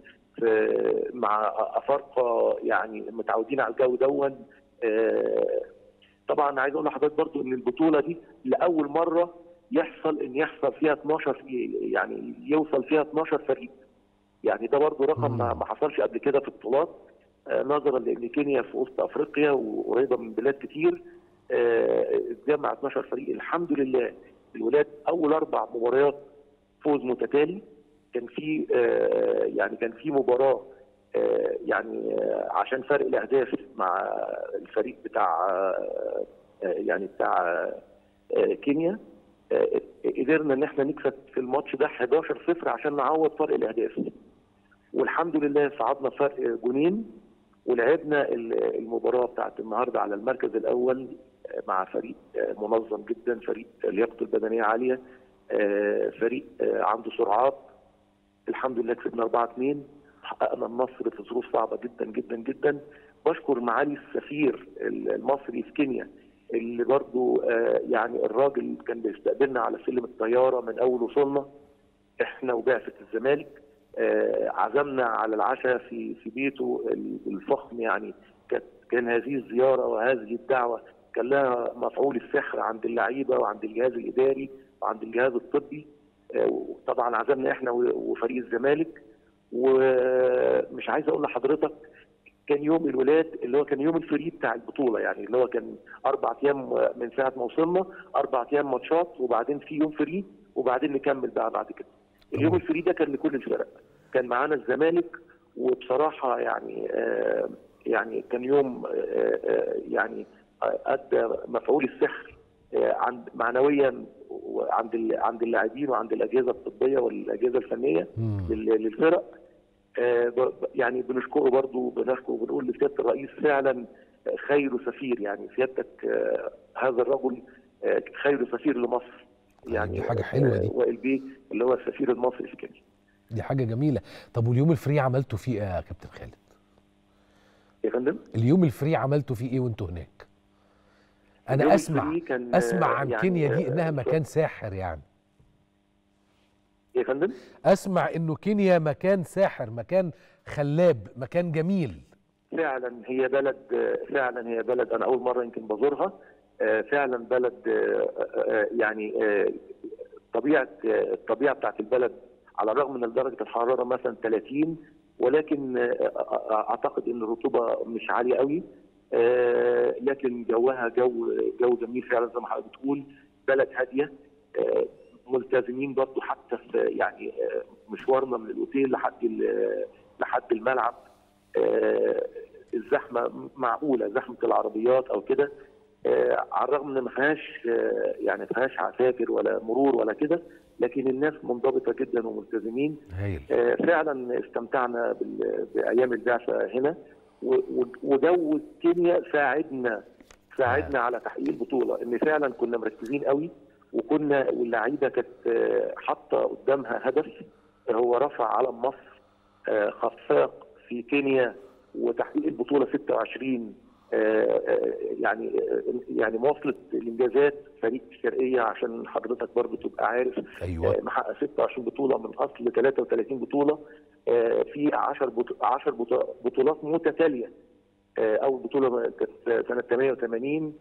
في مع افارقه يعني متعودين على الجو دون آه، طبعا عايز اقول لحضرتك برضو ان البطوله دي لاول مره يحصل ان يحصل فيها 12 يعني يوصل فيها 12 فريق يعني ده برضو رقم ما ما حصلش قبل كده في البطولات آه، نظرا لان كينيا في وسط افريقيا وقريبه من بلاد كتير آه، اتجمع 12 فريق الحمد لله الولاد اول اربع مباريات فوز متتالي كان في آه، يعني كان في مباراه آه، يعني آه، عشان فرق الاهداف مع الفريق بتاع آه، آه، يعني بتاع آه، كينيا آه، قدرنا ان احنا نكسب في الماتش ده 11 0 عشان نعوض فرق الاهداف والحمد لله صعدنا فرق جونين ولعبنا ال- المباراه بتاعت النهارده على المركز الاول آه، مع فريق آه، منظم جدا فريق لياقته البدنيه عاليه آه، فريق آه، عنده سرعات الحمد لله كسبنا 4 2 حققنا النصر في ظروف صعبه جدا جدا جدا بشكر معالي السفير المصري في كينيا اللي برضو آه، يعني الراجل كان بيستقبلنا على سلم الطياره من اول وصولنا احنا وبعثه الزمالك آه، عزمنا على العشاء في في بيته الفخم يعني كانت كان هذه الزياره وهذه الدعوه كان لها مفعول السحر عند اللعيبه وعند الجهاز الاداري وعند الجهاز الطبي آه، وطبعا عزمنا احنا و- وفريق الزمالك ومش عايز اقول لحضرتك كان يوم الولاد اللي هو كان يوم الفري بتاع البطوله يعني اللي هو كان اربع ايام من ساعه ما وصلنا اربع ايام ماتشات وبعدين في يوم فري وبعدين نكمل بقى بعد كده. اليوم الفري ده كان لكل الفرق كان معانا الزمالك وبصراحه يعني آه يعني كان يوم آه آه يعني آه، ادى مفعول السحر آه عند معنويا وعند ال- عند اللاعبين وعند الاجهزه الطبيه والاجهزه الفنيه لل- للفرق آه، ب- ب- يعني بنشكره برضو بنشكره وبنقول لسياده الرئيس فعلا خير سفير يعني سيادتك آه، هذا الرجل آه، خير سفير لمصر يعني دي حاجة حلوة دي. آه، وائل بيه اللي هو السفير المصري في كينيا دي حاجه جميله طب واليوم الفري عملتوا فيه ايه يا كابتن خالد يا فندم اليوم الفري عملتوا فيه ايه وانتوا هناك اليوم انا اسمع الفري كان، اسمع آه، عن يعني، كينيا دي آه، انها ف- مكان ساحر يعني يا فندم اسمع انه كينيا مكان ساحر مكان خلاب مكان جميل فعلا هي بلد فعلا هي بلد انا اول مره يمكن بزورها آه، فعلا بلد آه، آه، يعني آه، طبيعه آه، الطبيعه بتاعت البلد على الرغم من درجه الحراره مثلا 30 ولكن آه، آه، اعتقد ان الرطوبه مش عاليه قوي آه، لكن جوها جو جو جميل فعلا زي ما حضرتك بتقول بلد هاديه آه، ملتزمين برضه حتى في يعني آه، مشوارنا من الاوتيل لحد ال- لحد الملعب آه، الزحمه معقوله زحمه العربيات او كده آه، على الرغم ان ما فيهاش آه، يعني ما فيهاش عساكر ولا مرور ولا كده لكن الناس منضبطه جدا وملتزمين هايل آه، فعلا استمتعنا بال- بايام البعثه هنا و- و- وجو كينيا ساعدنا ساعدنا على تحقيق البطوله ان فعلا كنا مركزين قوي وكنا واللعيبه كانت آه، حاطه قدامها هدف هو رفع علم مصر آه، خفاق في كينيا وتحقيق البطوله 26 آه، يعني آه، يعني مواصله الانجازات فريق الشرقيه عشان حضرتك برضو تبقى عارف أيوة. آه، محقق 26 بطوله من اصل 33 بطوله آه، في 10 بط- 10 بط- بطولات متتاليه آه، اول بطوله كانت سنه 88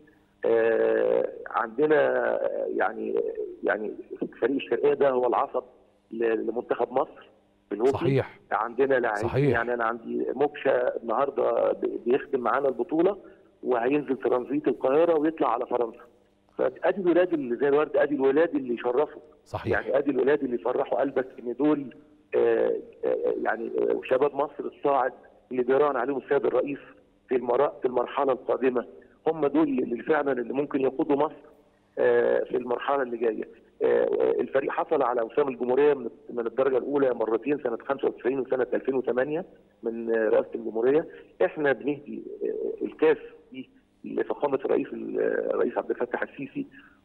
آه، عندنا آه، يعني يعني فريق الشرقيه ده هو العصب ل- لمنتخب مصر في الهوكي صحيح. عندنا لاعبين صحيح. يعني انا عندي موكشا النهارده ب- بيخدم معانا البطوله وهينزل ترانزيت القاهره ويطلع على فرنسا فادي الولاد اللي زي الورد ادي الولاد اللي يشرفوا صحيح. يعني ادي الولاد اللي يفرحوا قلبك ان دول آه، آه، يعني آه، شباب مصر الصاعد اللي بيراهن عليهم السيد الرئيس في المرا- في المرحله القادمه هم دول اللي فعلا اللي ممكن يقودوا مصر آه، في المرحله اللي جايه آه، الفريق حصل على وسام الجمهوريه من من الدرجه الاولى مرتين سنه 95 وسنه 2008 من آه، رئاسه الجمهوريه احنا بنهدي آه، الكاس دي لفخامه الرئيس الرئيس عبد الفتاح السيسي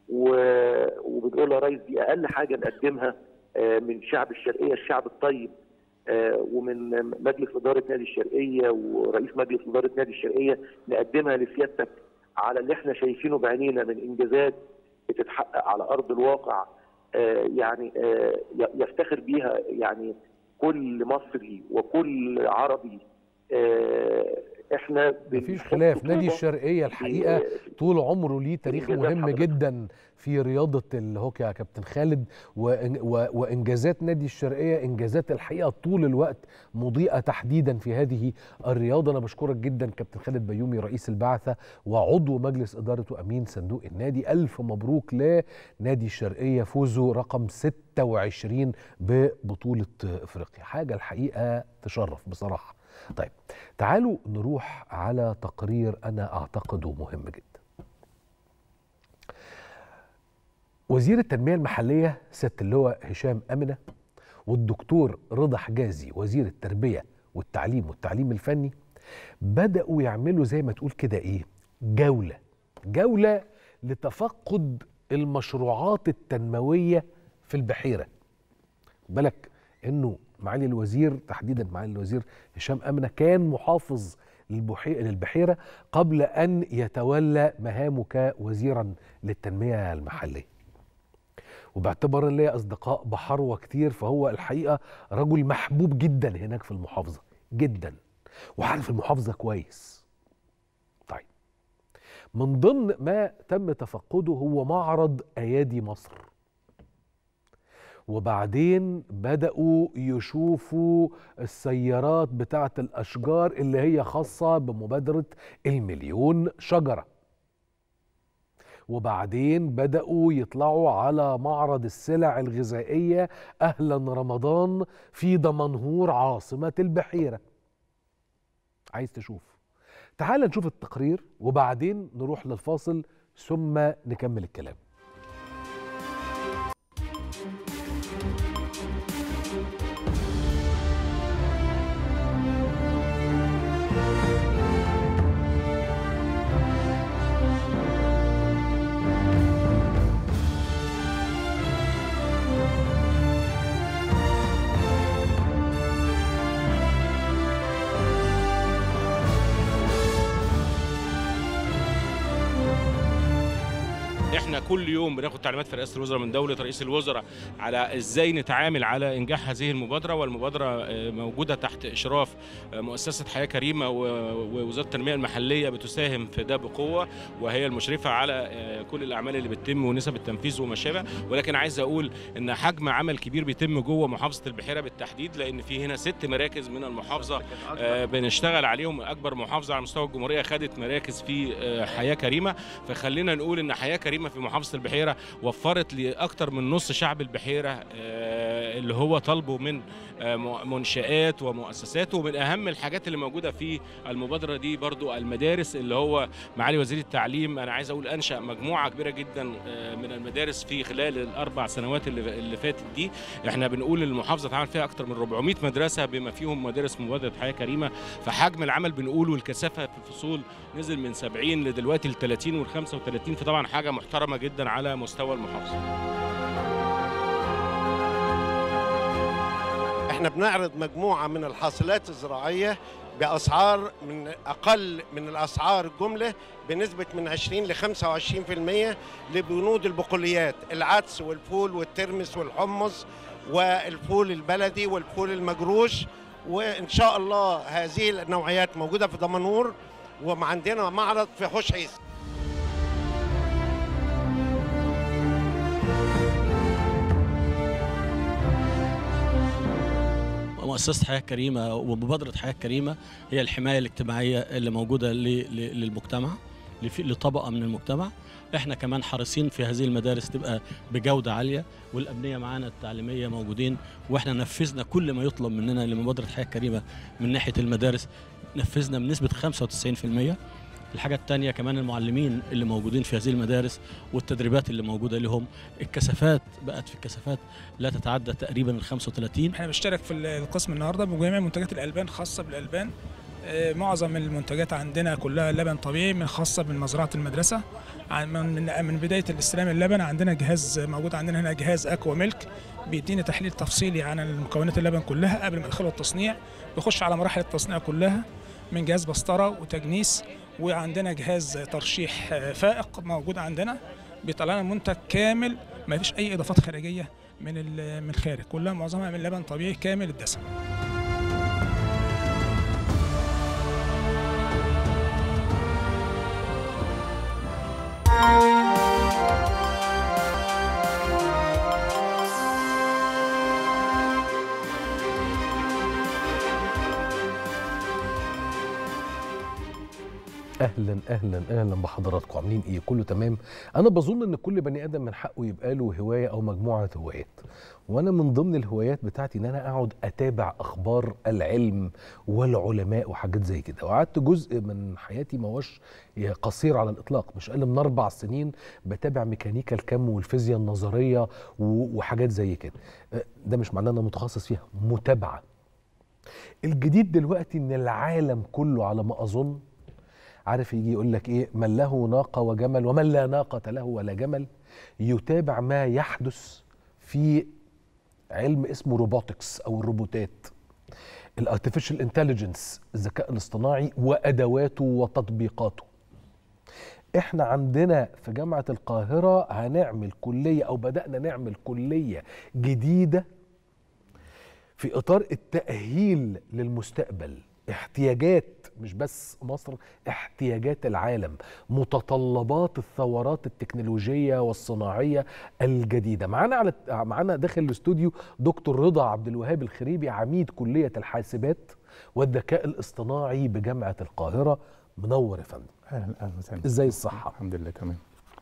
و- وبنقول يا ريس دي اقل حاجه نقدمها آه، من شعب الشرقيه الشعب الطيب آه، ومن مجلس اداره نادي الشرقيه ورئيس مجلس اداره نادي الشرقيه نقدمها لسيادتك على اللي احنا شايفينه بعينينا من انجازات بتتحقق على ارض الواقع آه، يعني آه، ي- يفتخر بيها يعني كل مصري وكل عربي آه، احنا مفيش خلاف نادي الشرقية الحقيقة طول عمره ليه تاريخ إنجازات مهم حضرتك. جدا في رياضة الهوكي يا كابتن خالد وإن- و- وإنجازات نادي الشرقية إنجازات الحقيقة طول الوقت مضيئة تحديدا في هذه الرياضة أنا بشكرك جدا كابتن خالد بيومي رئيس البعثة وعضو مجلس إدارة وأمين صندوق النادي ألف مبروك لنادي الشرقية فوزه رقم 26 ببطولة إفريقيا حاجة الحقيقة تشرف بصراحة طيب تعالوا نروح على تقرير أنا أعتقده مهم جدا وزير التنمية المحلية سيادة اللواء هشام أمنة والدكتور رضا حجازي وزير التربية والتعليم والتعليم الفني بدأوا يعملوا زي ما تقول كده إيه جولة جولة لتفقد المشروعات التنموية في البحيرة بالك إنه معالي الوزير تحديدا معالي الوزير هشام أمنة كان محافظ للبحي- للبحيرة قبل أن يتولى مهامه كوزيرا للتنمية المحلية وباعتبار ان ليا اصدقاء بحروه كتير فهو الحقيقه رجل محبوب جدا هناك في المحافظه جدا وعارف المحافظه كويس طيب من ضمن ما تم تفقده هو معرض ايادي مصر وبعدين بدأوا يشوفوا السيارات بتاعة الأشجار اللي هي خاصة بمبادرة المليون شجرة وبعدين بدأوا يطلعوا على معرض السلع الغذائية أهلا رمضان في دمنهور عاصمة البحيرة عايز تشوف تعال نشوف التقرير وبعدين نروح للفاصل ثم نكمل الكلام احنا كل يوم بناخد تعليمات في رئاسه الوزراء من دوله رئيس الوزراء على ازاي نتعامل على انجاح هذه المبادره والمبادره آه، موجوده تحت اشراف آه، مؤسسه حياه كريمه و- ووزاره التنميه المحليه بتساهم في ده بقوه وهي المشرفه على آه، كل الاعمال اللي بتتم ونسب التنفيذ وما شابه ولكن عايز اقول ان حجم عمل كبير بيتم جوه محافظه البحيره بالتحديد لان في هنا ست مراكز من المحافظه آه، بنشتغل عليهم اكبر محافظه على مستوى الجمهوريه خدت مراكز في آه، حياه كريمه فخلينا نقول ان حياه كريمه في محافظه البحيره وفرت لاكثر من نص شعب البحيره آه، اللي هو طالبه من آه، م- منشآت ومؤسسات ومن اهم الحاجات اللي موجوده في المبادره دي برضو المدارس اللي هو معالي وزير التعليم انا عايز اقول انشا مجموعه كبيره جدا آه، من المدارس في خلال الاربع سنوات اللي اللي فاتت دي احنا بنقول المحافظه اتعمل فيها اكثر من 400 مدرسه بما فيهم مدارس مبادره حياه كريمه فحجم العمل بنقوله الكثافه في الفصول نزل من 70 لدلوقتي ل 30 وال 35 فطبعا حاجه محترمه جدا على مستوى المحافظه احنا بنعرض مجموعة من الحاصلات الزراعية باسعار من اقل من الاسعار الجمله بنسبه من 20 ل 25% لبنود البقوليات العدس والفول والترمس والحمص والفول البلدي والفول المجروش وان شاء الله هذه النوعيات موجوده في دمنهور وعندنا معرض في حوش عيسى مؤسسة حياة كريمة ومبادرة حياة كريمة هي الحماية الاجتماعية اللي موجودة ل- ل- للمجتمع لف- لطبقة من المجتمع احنا كمان حريصين في هذه المدارس تبقى بجودة عالية والأبنية معانا التعليمية موجودين واحنا نفذنا كل ما يطلب مننا لمبادرة حياة كريمة من ناحية المدارس نفذنا بنسبة 95% الحاجة التانية كمان المعلمين اللي موجودين في هذه المدارس والتدريبات اللي موجودة لهم الكثافات بقت في الكثافات لا تتعدى تقريبا ال 35 احنا بنشترك في القسم النهارده بجميع منتجات الالبان خاصه بالالبان آه، معظم المنتجات عندنا كلها لبن طبيعي من خاصه بمزرعه المدرسه عن- من من من بدايه الاستلام اللبن عندنا جهاز موجود عندنا هنا جهاز اكوا ميلك بيدينا تحليل تفصيلي عن مكونات اللبن كلها قبل ما ندخله التصنيع بيخش على مراحل التصنيع كلها من جهاز بسطره وتجنيس وعندنا جهاز ترشيح آه، فائق موجود عندنا بيطلع لنا منتج كامل ما فيش اي اضافات خارجيه من ال- من الخارج كلها معظمها من لبن طبيعي كامل الدسم اهلا اهلا اهلا بحضراتكم عاملين ايه كله تمام انا بظن ان كل بني ادم من حقه يبقى له هوايه او مجموعه هوايات وانا من ضمن الهوايات بتاعتي ان انا اقعد اتابع اخبار العلم والعلماء وحاجات زي كده وقعدت جزء من حياتي ما هوش قصير على الاطلاق مش اقل من اربع سنين بتابع ميكانيكا الكم والفيزياء النظريه و- وحاجات زي كده أه، ده مش معناه ان انا متخصص فيها متابعه الجديد دلوقتي ان العالم كله على ما اظن عارف يجي يقول لك ايه من له ناقه وجمل ومن لا ناقه له ولا جمل يتابع ما يحدث في علم اسمه روبوتكس او الروبوتات الارتفيشال انتليجنس الذكاء الاصطناعي وادواته وتطبيقاته احنا عندنا في جامعه القاهره هنعمل كليه او بدانا نعمل كليه جديده في اطار التاهيل للمستقبل احتياجات مش بس مصر احتياجات العالم متطلبات الثورات التكنولوجيه والصناعيه الجديده معانا على معانا داخل الاستوديو دكتور رضا عبد الوهاب الخريبي عميد كليه الحاسبات والذكاء الاصطناعي بجامعه القاهره منور يا فندم اهلا اهلا وسهلا ازاي الصحه الحمد لله تمام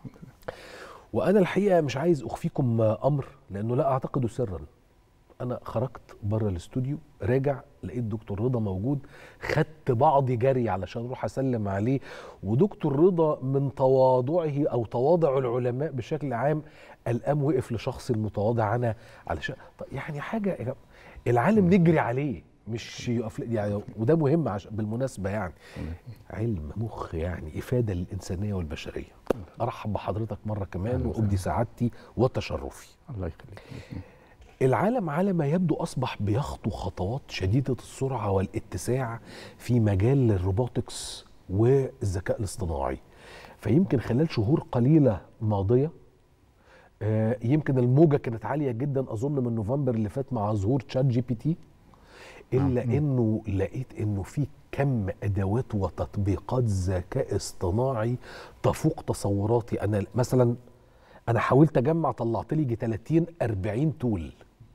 وانا الحقيقه مش عايز اخفيكم امر لانه لا اعتقده سرا انا خرجت بره الاستوديو راجع لقيت دكتور رضا موجود خدت بعضي جري علشان اروح اسلم عليه ودكتور رضا من تواضعه او تواضع العلماء بشكل عام القام وقف لشخصي المتواضع انا علشان طب يعني حاجه يا جماعة، العالم نجري عليه مش يقف يعني وده مهم عش... بالمناسبه يعني علم مخ يعني افاده للانسانيه والبشريه ارحب بحضرتك مره كمان وابدي سعادتي وتشرفي الله يخليك العالم على ما يبدو اصبح بيخطو خطوات شديده السرعه والاتساع في مجال الروبوتكس والذكاء الاصطناعي فيمكن خلال شهور قليله ماضيه آه، يمكن الموجه كانت عاليه جدا اظن من نوفمبر اللي فات مع ظهور تشات جي بي تي الا انه لقيت انه في كم ادوات وتطبيقات ذكاء اصطناعي تفوق تصوراتي انا مثلا انا حاولت اجمع طلعت لي يجي 30 40 تول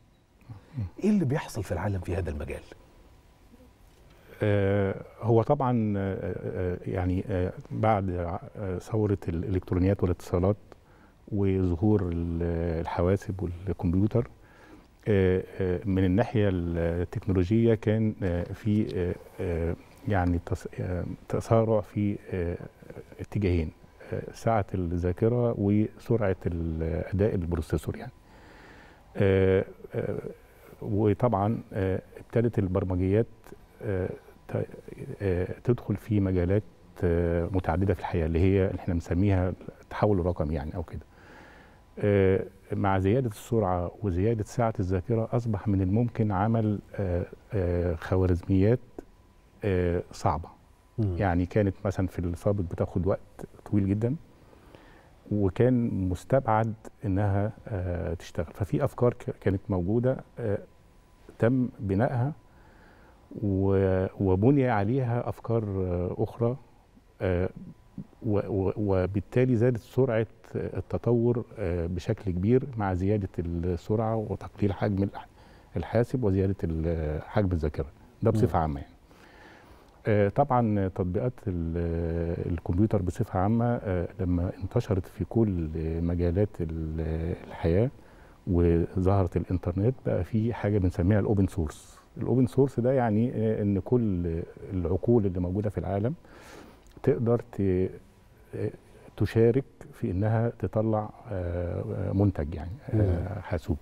ايه اللي بيحصل في العالم في هذا المجال آه، هو طبعا آه، آه، يعني آه، بعد آه، ثورة الإلكترونيات والاتصالات وظهور ال- الحواسب والكمبيوتر آه، آه، من الناحية التكنولوجية كان آه، في آه، آه، يعني تس- آه، تسارع في آه، اتجاهين آه، سعة الذاكرة وسرعة ال- أداء البروسيسور يعني آه، آه، وطبعا آه، ابتدت البرمجيات آه، ت- آه، تدخل في مجالات آه، متعدده في الحياه اللي هي احنا بنسميها التحول الرقمي يعني او كده. آه، مع زياده السرعه وزياده سعه الذاكره اصبح من الممكن عمل آه، آه، خوارزميات آه، صعبه يعني كانت مثلا في السابق بتاخد وقت طويل جدا وكان مستبعد انها آه، تشتغل ففي افكار ك- كانت موجوده آه، تم بنائها و- وبني عليها افكار آه، اخرى آه، و- و- وبالتالي زادت سرعه التطور آه، بشكل كبير مع زياده السرعه وتقليل حجم الح- الحاسب وزياده ال- حجم الذاكره ده بصفه عامه يعني. آه، طبعا تطبيقات ال- الكمبيوتر بصفه عامه آه، لما انتشرت في كل مجالات ال- الحياه وظهرت الانترنت بقى في حاجه بنسميها الاوبن سورس الاوبن سورس ده يعني آه، ان كل العقول اللي موجوده في العالم تقدر ت- آه، تشارك في انها تطلع آه، آه، منتج يعني آه، حاسوبي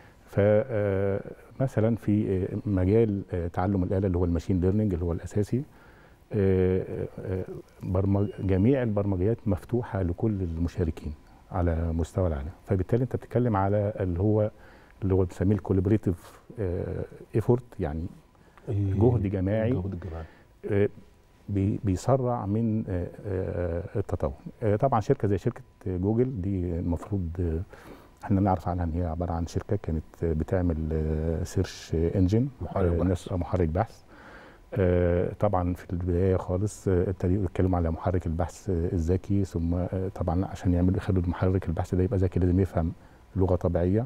فمثلا في آه، مجال آه، تعلم الاله اللي هو الماشين ليرنينج اللي هو الاساسي آه، آه، برمج جميع البرمجيات مفتوحه لكل المشاركين على مستوى العالم فبالتالي انت بتتكلم على اللي هو اللي هو بنسميه الكولابريتيف ايفورت يعني جهد جماعي الجهد الجماعي آه، بي- بيسرع من آه، آه، التطور آه، طبعا شركه زي شركه جوجل دي المفروض آه، احنا نعرف عنها ان هي عباره عن شركه كانت آه، بتعمل سيرش انجن محرك بحث. ناس محرك بحث آه، طبعا في البدايه خالص آه، ابتدوا يتكلموا على محرك البحث آه، الذكي ثم آه، طبعا عشان يعملوا يخلوا محرك البحث ده يبقى ذكي لازم يفهم لغه طبيعيه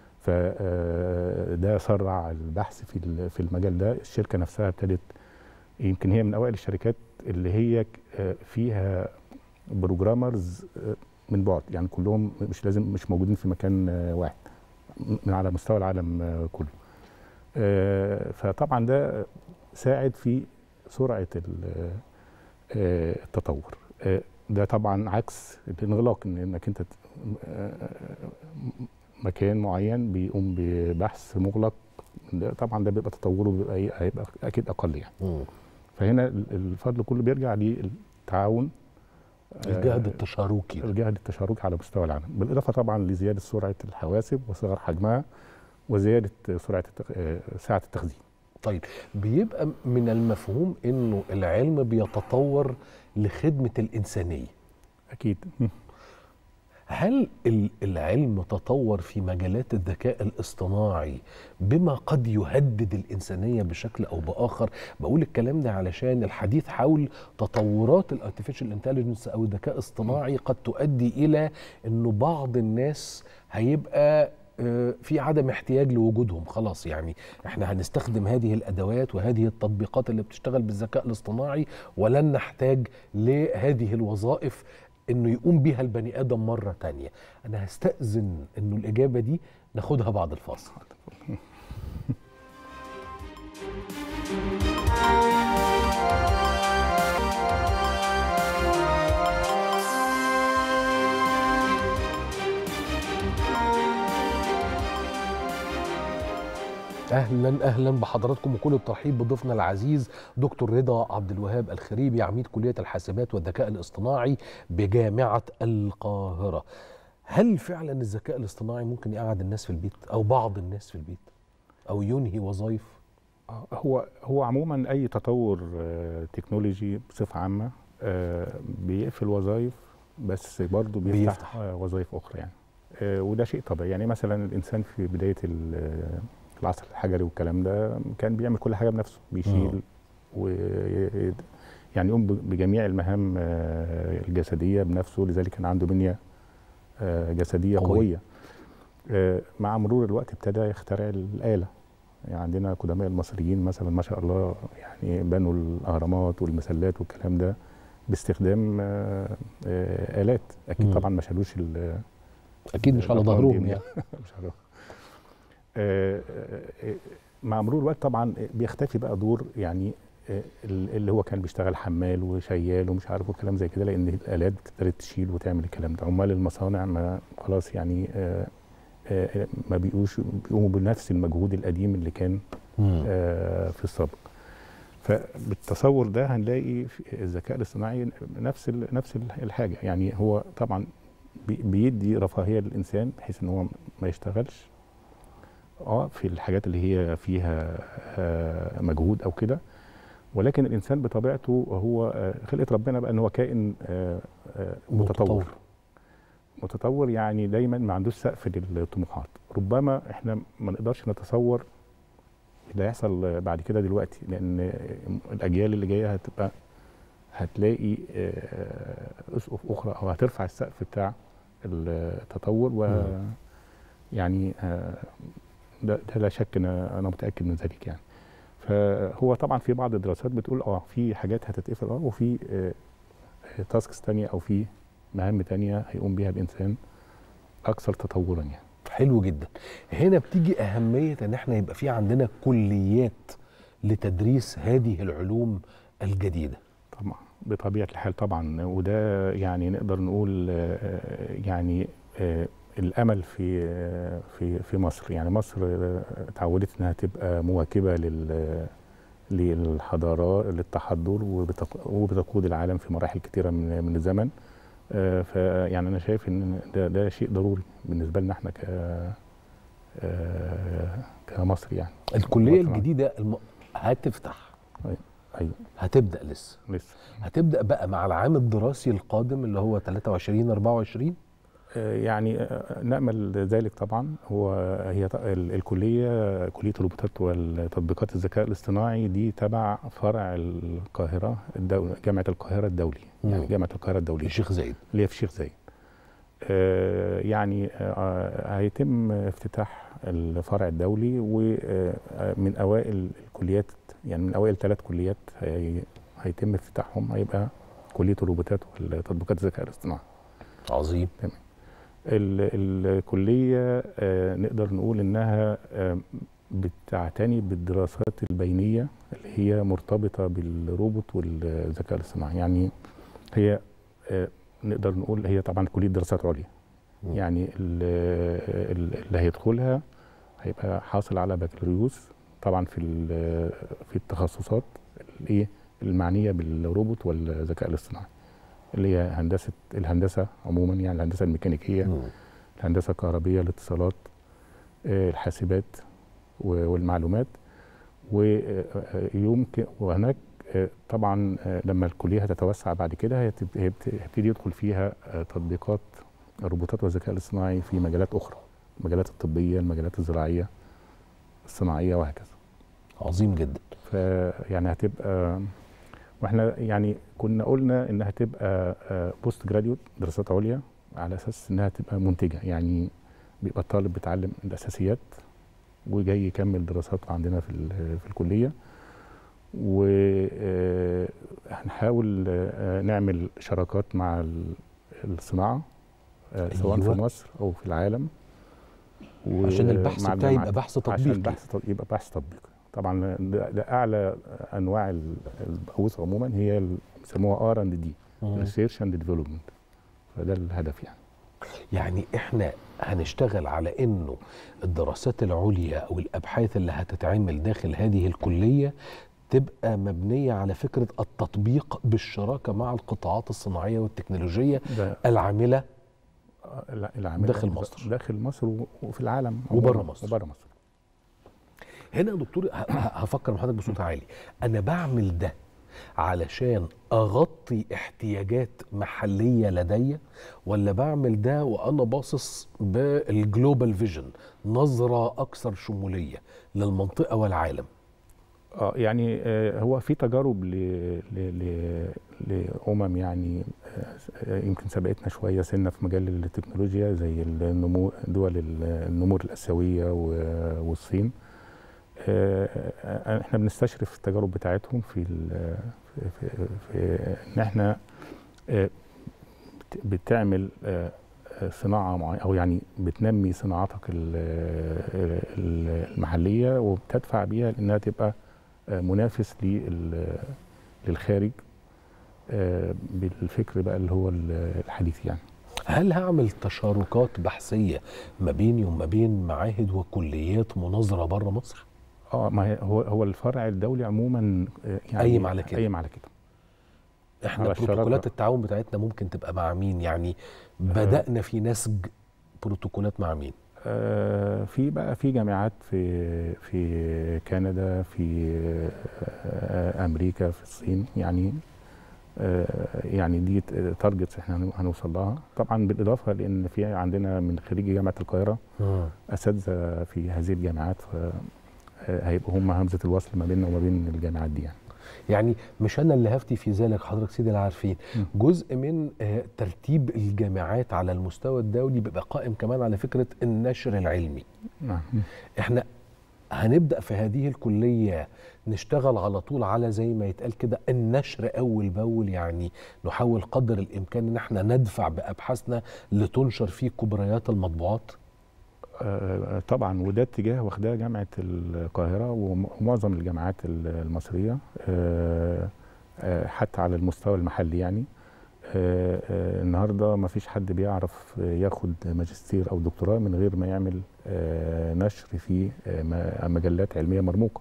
فده سرع البحث في ال- في المجال ده الشركه نفسها ابتدت يمكن هي من اوائل الشركات اللي هي ك- آه، فيها بروجرامرز آه، من بعد يعني كلهم مش لازم مش موجودين في مكان آه، واحد من على مستوى العالم آه، كله آه، فطبعا ده ساعد في سرعه ال- آه، التطور آه، ده طبعا عكس الانغلاق إن- انك انت ت- آه، مكان معين بيقوم ببحث مغلق ده طبعا ده بيبقى تطوره بيبقى إيه؟ هيبقى اكيد اقل يعني فهنا ال- الفضل كله بيرجع للتعاون الجهد آه، التشاركي الجهد التشاركي على مستوى العالم بالاضافه طبعا لزياده سرعه الحواسب وصغر حجمها وزياده سرعه التخ... آه، سعه التخزين طيب بيبقى من المفهوم انه العلم بيتطور لخدمه الانسانيه اكيد هل ال- العلم تطور في مجالات الذكاء الاصطناعي بما قد يهدد الإنسانية بشكل أو بآخر بقول الكلام ده علشان الحديث حول تطورات الارتفيشال انتليجنس أو الذكاء الاصطناعي قد تؤدي إلى أنه بعض الناس هيبقى آه، في عدم احتياج لوجودهم خلاص يعني احنا هنستخدم هذه الادوات وهذه التطبيقات اللي بتشتغل بالذكاء الاصطناعي ولن نحتاج لهذه الوظائف انه يقوم بيها البني ادم مره تانية انا هستاذن انه الاجابه دي ناخدها بعد الفاصل اهلا اهلا بحضراتكم وكل الترحيب بضيفنا العزيز دكتور رضا عبد الوهاب الخريبي عميد كليه الحاسبات والذكاء الاصطناعي بجامعه القاهره. هل فعلا الذكاء الاصطناعي ممكن يقعد الناس في البيت او بعض الناس في البيت او ينهي وظائف؟ هو هو عموما اي تطور آه، تكنولوجي بصفه عامه آه، بيقفل وظائف بس برضه بيفتح, بيفتح. آه، وظائف اخرى يعني آه، وده شيء طبيعي يعني مثلا الانسان في بدايه ال- آه، العصر الحجري والكلام ده كان بيعمل كل حاجه بنفسه بيشيل و يعني يقوم ب- بجميع المهام آه، الجسديه بنفسه لذلك كان عنده بنيه آه، جسديه قوية. قويه آه، مع مرور الوقت ابتدى يخترع الاله يعني عندنا قدماء المصريين مثلا ما شاء الله يعني بنوا الاهرامات والمسلات والكلام ده باستخدام آه، آه، الات اكيد مم. طبعا ما شالوش ال- اكيد مش على الأطوال ظهرهم دي. يعني مش على آه، آه، مع مرور الوقت طبعا بيختفي بقى دور يعني آه، اللي هو كان بيشتغل حمال وشيال ومش عارف وكلام زي كده لان الالات ابتدت تشيل وتعمل الكلام ده عمال المصانع ما خلاص يعني آه، آه، ما بيقوش بيقوموا بنفس المجهود القديم اللي كان مم. آه، في السابق فبالتصور ده هنلاقي في الذكاء الاصطناعي نفس ال- نفس ال- الحاجه يعني هو طبعا بي- بيدي رفاهيه للانسان بحيث ان هو ما يشتغلش اه في الحاجات اللي هي فيها آه، مجهود او كده ولكن الانسان بطبيعته هو آه، خلقه ربنا بقى ان هو كائن آه، آه، متطور متطور يعني دايما ما عندوش سقف للطموحات ربما احنا ما نقدرش نتصور اللي هيحصل بعد كده دلوقتي لان الاجيال اللي جايه هتبقى هتلاقي آه، اسقف اخرى او هترفع السقف بتاع التطور و مم. يعني آه، ده, ده لا شك انا انا متاكد من ذلك يعني فهو طبعا في بعض الدراسات بتقول اه في حاجات هتتقفل اه وفي تاسكس تانية او في مهام تانية هيقوم بيها الانسان اكثر تطورا يعني حلو جدا هنا بتيجي أهمية إن احنا يبقى في عندنا كليات لتدريس هذه العلوم الجديدة طبعا بطبيعه الحال طبعا وده يعني نقدر نقول آه، يعني آه، الامل في آه، في في مصر يعني مصر آه، اتعودت انها تبقى مواكبه لل للحضارات للتحضر وبتق- وبتقود العالم في مراحل كثيره من من الزمن آه، فيعني انا شايف ان ده ده شيء ضروري بالنسبه لنا احنا ك آه، كمصر يعني الكلية وطبعاً. الجديدة الم... هتفتح ايوه هتبدأ لسه لسه هتبدأ بقى مع العام الدراسي القادم اللي هو 23 24 آه، يعني آه، نأمل ذلك طبعا هو هي ط- ال- الكلية كلية الروبوتات والتطبيقات الذكاء الاصطناعي دي تبع فرع القاهرة الدول جامعة القاهرة الدولي يعني مم. جامعة القاهرة الدولية الشيخ زايد اللي هي في الشيخ زايد آه، يعني آه، هيتم افتتاح الفرع الدولي ومن أوائل الكليات يعني من أوائل ثلاث كليات هي- هيتم افتتاحهم هيبقى كلية الروبوتات والتطبيقات الذكاء الاصطناعي عظيم تمام ال- الكلية آه، نقدر نقول إنها آه، بتعتني بالدراسات البينية اللي هي مرتبطة بالروبوت والذكاء الاصطناعي يعني هي آه، نقدر نقول هي طبعا كلية دراسات عليا يعني ال- ال- اللي هيدخلها هيبقى حاصل على بكالوريوس طبعا في ال- في التخصصات الايه المعنيه بالروبوت والذكاء الاصطناعي اللي هي هندسه الهندسه عموما يعني الهندسه الميكانيكيه الهندسه الكهربيه الاتصالات آه، الحاسبات و- والمعلومات ويمكن وهناك آه، طبعا آه، لما الكليه هتتوسع بعد كده هيتب- هيبت- هيبتدي يدخل فيها آه، تطبيقات الروبوتات والذكاء الاصطناعي في مجالات اخرى المجالات الطبيه المجالات الزراعيه الصناعيه وهكذا عظيم جدا فيعني هتبقى واحنا يعني كنا قلنا انها هتبقى بوست جراديوت دراسات عليا على اساس انها تبقى منتجه يعني بيبقى الطالب بيتعلم الاساسيات وجاي يكمل دراسات عندنا في ال- في الكليه وهنحاول نعمل شراكات مع ال- الصناعه آه، سواء أيوة. في مصر او في العالم و- عشان البحث مع بتاعي يبقى الجامعات. بحث تطبيقي. عشان بحث تط- يبقى بحث تطبيقي طبعا ده, ده اعلى انواع ال- البحوث عموما هي ال- بيسموها ار اند دي مم. ريسيرش اند ديفلوبمنت فده الهدف يعني يعني احنا هنشتغل على انه الدراسات العليا او الابحاث اللي هتتعمل داخل هذه الكليه تبقى مبنيه على فكره التطبيق بالشراكه مع القطاعات الصناعيه والتكنولوجيه ده العامله لا العامل داخل مصر. داخل مصر و- وفي العالم وبره عموماً. مصر. وبره مصر هنا يا دكتور ه- ه- هفكر مع حضرتك بصوت عالي انا بعمل ده علشان اغطي احتياجات محليه لدي ولا بعمل ده وانا باصص بالجلوبال فيجن نظره اكثر شموليه للمنطقه والعالم اه يعني آه هو في تجارب ل ل ل لامم يعني آه يمكن سبقتنا شويه سنه في مجال التكنولوجيا زي النمو دول ال- النمور الاسيويه و- والصين آه آه، احنا بنستشرف التجارب بتاعتهم في ال- في, في, في ان احنا آه بت- بتعمل آه آه، صناعه معينه او يعني بتنمي صناعتك ال- ال- المحليه وبتدفع بيها لانها تبقى آه، منافس لل- للخارج آه، بالفكر بقى اللي هو ال- الحديث يعني هل هعمل تشاركات بحثيه ما بيني وما بين معاهد وكليات مناظره بره مصر اه ما هي- هو هو الفرع الدولي عموما آه، يعني قايم على كده. قايم على كده احنا على الشراكة. بروتوكولات التعاون بتاعتنا ممكن تبقى مع مين يعني بدأنا في نسج بروتوكولات مع مين آه، في بقى في جامعات في في كندا في آه، امريكا في الصين يعني آه، يعني دي تارجتس احنا هنو- هنوصل لها طبعا بالاضافه لان في عندنا من خريج جامعه القاهره مم. اساتذه في هذه الجامعات ف آه، هيبقوا هم همزه الوصل ما بيننا وما بين الجامعات دي يعني يعني مش انا اللي هفتي في ذلك حضرتك سيدي العارفين جزء من آه، ترتيب الجامعات على المستوى الدولي بيبقى قائم كمان على فكره النشر العلمي نعم احنا هنبدا في هذه الكليه نشتغل على طول على زي ما يتقال كده النشر اول باول يعني نحاول قدر الامكان ان احنا ندفع بابحاثنا لتنشر في كبريات المطبوعات آه، طبعا وده اتجاه واخداه جامعه القاهره وم- ومعظم الجامعات ال- المصريه آه، آه، حتى على المستوى المحلي يعني آه، آه، النهارده ما فيش حد بيعرف ياخد ماجستير او دكتوراه من غير ما يعمل آه، نشر في آه، م- مجلات علميه مرموقه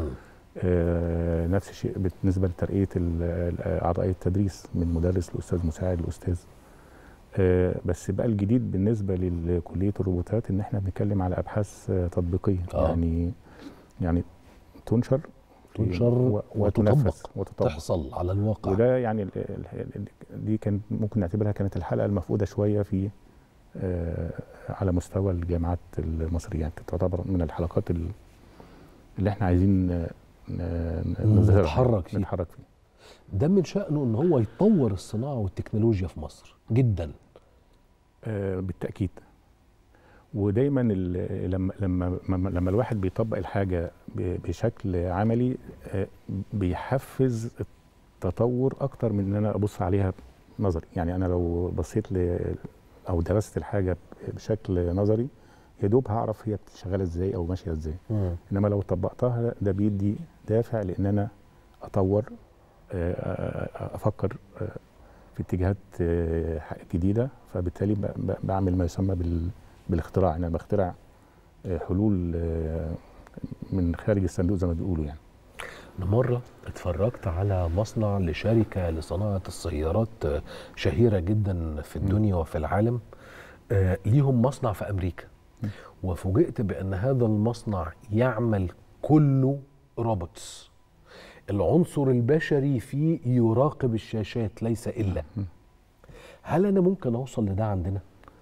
آه، نفس الشيء بالنسبه لترقيه ال- ال- اعضاء التدريس من مدرس لاستاذ مساعد لاستاذ آه، بس بقى الجديد بالنسبه لكليه الروبوتات ان احنا بنتكلم على ابحاث آه، تطبيقيه آه. يعني يعني تنشر تنشر و- وتطبق وتنفذ وتطبق تحصل على الواقع وده يعني ال- ال- ال- دي كان ممكن نعتبرها كانت الحلقه المفقوده شويه في آه، على مستوى الجامعات المصريه يعني تعتبر من الحلقات ال- اللي احنا عايزين آه، ن- نظهرها، نتحرك فيه. نتحرك فيه ده من شأنه ان هو يطور الصناعه والتكنولوجيا في مصر جدا آه، بالتاكيد ودايما ال- لما لما لما لما الواحد بيطبق الحاجه ب- بشكل عملي آه، بيحفز التطور اكتر من ان انا ابص عليها نظري يعني انا لو بصيت ل او درست الحاجه بشكل نظري يا دوب هعرف هي شغاله ازاي او ماشيه ازاي مم. انما لو طبقتها ده بيدي دافع لان انا اطور آه، آه، افكر آه، في اتجاهات آه، جديده فبالتالي ب- ب- بعمل ما يسمى بال- بالاختراع انا بخترع آه، حلول آه، من خارج الصندوق زي ما بيقولوا يعني أنا مرة اتفرجت على مصنع لشركة لصناعة السيارات آه، شهيرة جدا في الدنيا وفي العالم آه، ليهم مصنع في أمريكا وفوجئت بأن هذا المصنع يعمل كله روبوتس العنصر البشري فيه يراقب الشاشات ليس إلا هل أنا ممكن أوصل لده عندنا؟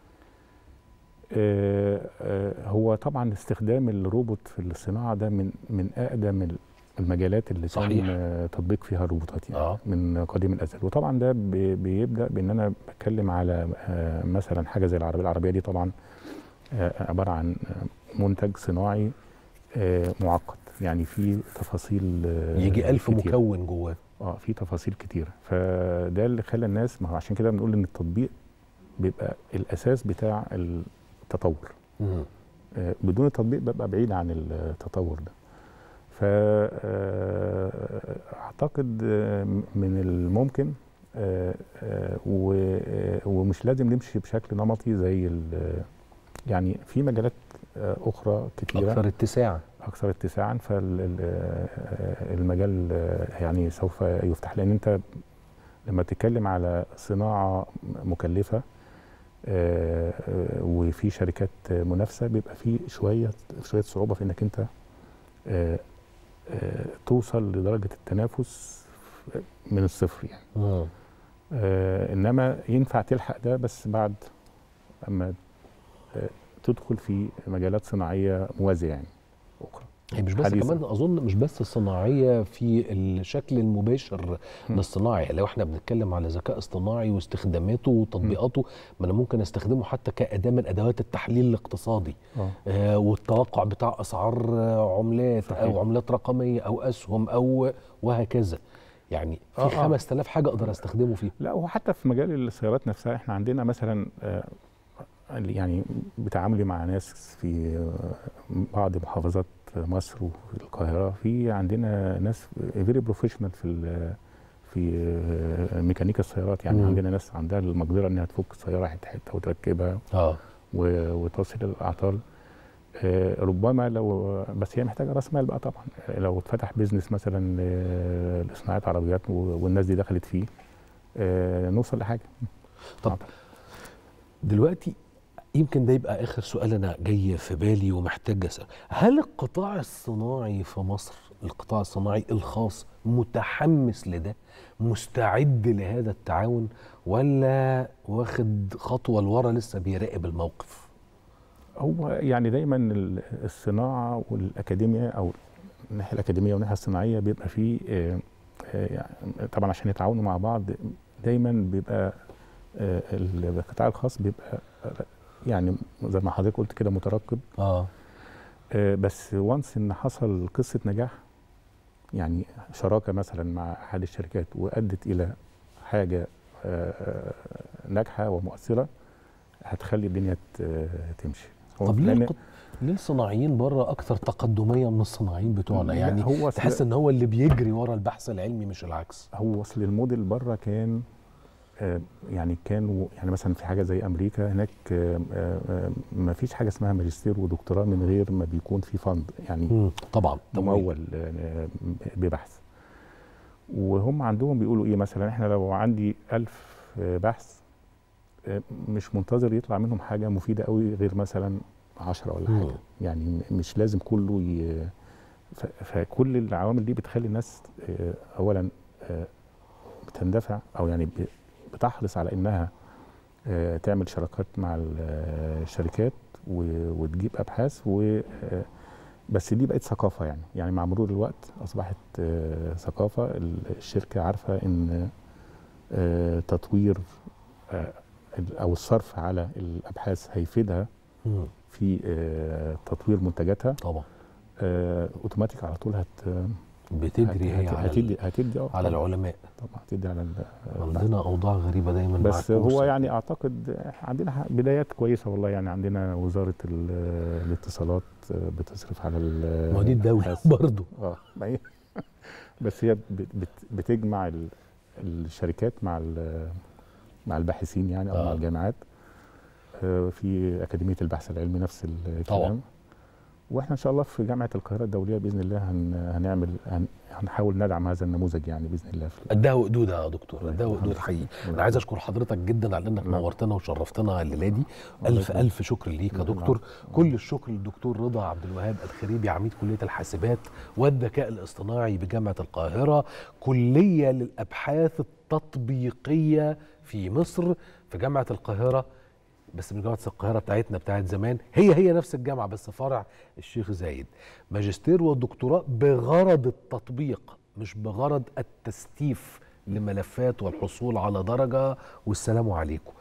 آه، آه، هو طبعا استخدام الروبوت في الصناعه ده من من اقدم ال- المجالات اللي صحيح. تم آه، تطبيق فيها الروبوتات يعني آه. من قديم الازل وطبعا ده بي- بيبدا بان انا بتكلم على آه، مثلا حاجه زي العربيه العربيه دي طبعا آه، عباره عن آه، منتج صناعي آه، معقد يعني في تفاصيل آه، يجي ألف كتير. مكون جواه اه في تفاصيل كتير فده اللي خلى الناس ما هو عشان كده بنقول ان التطبيق بيبقى الاساس بتاع التطور مم. آه، بدون التطبيق ببقى بعيد عن التطور ده فاعتقد من الممكن آه، آه، و- آه، ومش لازم نمشي بشكل نمطي زي ال- يعني في مجالات آه، اخرى كتيره أكثر اتساعا اكثر اتساعا فالمجال يعني سوف يفتح لان انت لما تتكلم على صناعه مكلفه آه، آه، وفي شركات منافسه بيبقى في شويه شويه صعوبه في انك انت آه، آه، توصل لدرجه التنافس من الصفر يعني مم. آه انما ينفع تلحق ده بس بعد اما آه تدخل في مجالات صناعيه موازيه يعني اخرى هي مش بس حديثة. كمان اظن مش بس الصناعيه في الشكل المباشر للصناعه يعني لو احنا بنتكلم على ذكاء اصطناعي واستخداماته وتطبيقاته ما انا ممكن استخدمه حتى كاداه من ادوات التحليل الاقتصادي آه. آه والتوقع بتاع اسعار آه، عملات صحيح. او عملات رقميه او اسهم او وهكذا يعني في آه، آه. 5000 حاجه اقدر استخدمه فيه لا وحتى في مجال السيارات نفسها احنا عندنا مثلا آه، يعني بتعاملي مع ناس في آه، بعض محافظات مصر وفي القاهره في عندنا ناس فيري بروفيشنال في ال- في آه، ميكانيكا السيارات يعني مم. عندنا ناس عندها المقدره انها تفك السياره حته حته وتركبها اه و- وتصل الاعطال آه، ربما لو بس هي محتاجه راس مال بقى طبعا آه، لو اتفتح بيزنس مثلا آه، لصناعه عربيات و- والناس دي دخلت فيه آه، نوصل لحاجه طب دلوقتي يمكن ده يبقى اخر سؤال انا جاي في بالي ومحتاج اسال هل القطاع الصناعي في مصر القطاع الصناعي الخاص متحمس لده مستعد لهذا التعاون ولا واخد خطوه لورا لسه بيراقب الموقف هو يعني دايما ال- الصناعه والاكاديميا او الناحيه الاكاديميه والناحيه الصناعيه بيبقى فيه آه، آه، يعني طبعا عشان يتعاونوا مع بعض دايما بيبقى آه، القطاع الخاص بيبقى آه، يعني زي ما حضرتك قلت كده مترقب اه بس وانس ان حصل قصه نجاح يعني شراكه مثلا مع احد الشركات وادت الى حاجه آه، آه، ناجحه ومؤثره هتخلي الدنيا ت- تمشي هو طب ليه لأن- القط... ليه الصناعيين بره اكثر تقدميه من الصناعيين بتوعنا لا، يعني هو أصل- تحس ان هو اللي بيجري ورا البحث العلمي مش العكس هو اصل الموديل بره كان آه، يعني كان يعني مثلا في حاجه زي امريكا هناك ما فيش حاجه اسمها ماجستير ودكتوراه من غير ما بيكون في فند يعني مم، طبعا تمويل. ممول آه، ببحث وهم عندهم بيقولوا ايه مثلا احنا لو عندي ألف آه، بحث آه، مش منتظر يطلع منهم حاجه مفيده قوي غير مثلا عشرة ولا مم. حاجه يعني م- مش لازم كله ي... ف- فكل العوامل دي بتخلي الناس آه، اولا آه، بتندفع او يعني ب- بتحرص على انها آه، تعمل شراكات مع ال- آه، الشركات و- وتجيب ابحاث و آه، بس دي بقت ثقافه يعني يعني مع مرور الوقت اصبحت آه، ثقافه ال- الشركه عارفه ان آه، تطوير آه، ال- او الصرف على الابحاث هيفيدها مم. في آه، تطوير منتجاتها طبعا اوتوماتيك على طول هت بتجري هي هت- على هتدي ال- هتدي آه، على طبعاً. العلماء طبعا هتدي على ال- عندنا اوضاع غريبه دايما مع بس هو الكورس. يعني اعتقد عندنا ح- بدايات كويسه والله يعني عندنا وزاره ال- الاتصالات بتصرف على ال- ما هو دي الدولة الأبحاث. برضو. اه ما هي بس هي بت- بت- بتجمع ال- الشركات مع ال- مع الباحثين يعني او مع آه. الجامعات آه، في اكاديميه البحث العلمي نفس الكلام طبعاً. واحنا ان شاء الله في جامعه القاهره الدوليه باذن الله هن هنعمل هن هنحاول ندعم هذا النموذج يعني باذن الله في قدها وقدود يا دكتور قدها يخليك. وقدود حقيقي الله انا عايز اشكر حضرتك جدا على انك نورتنا وشرفتنا الليله دي الف يخليك. الف شكر ليك يا الله دكتور كل الشكر للدكتور رضا عبد الوهاب الخريبي عميد كليه الحاسبات والذكاء الاصطناعي بجامعه القاهره كليه للابحاث التطبيقيه في مصر في جامعه القاهره بس من جامعه القاهره بتاعتنا بتاعت زمان هي هي نفس الجامعه بس فرع الشيخ زايد ماجستير ودكتوراه بغرض التطبيق مش بغرض التستيف لملفات والحصول على درجه والسلام عليكم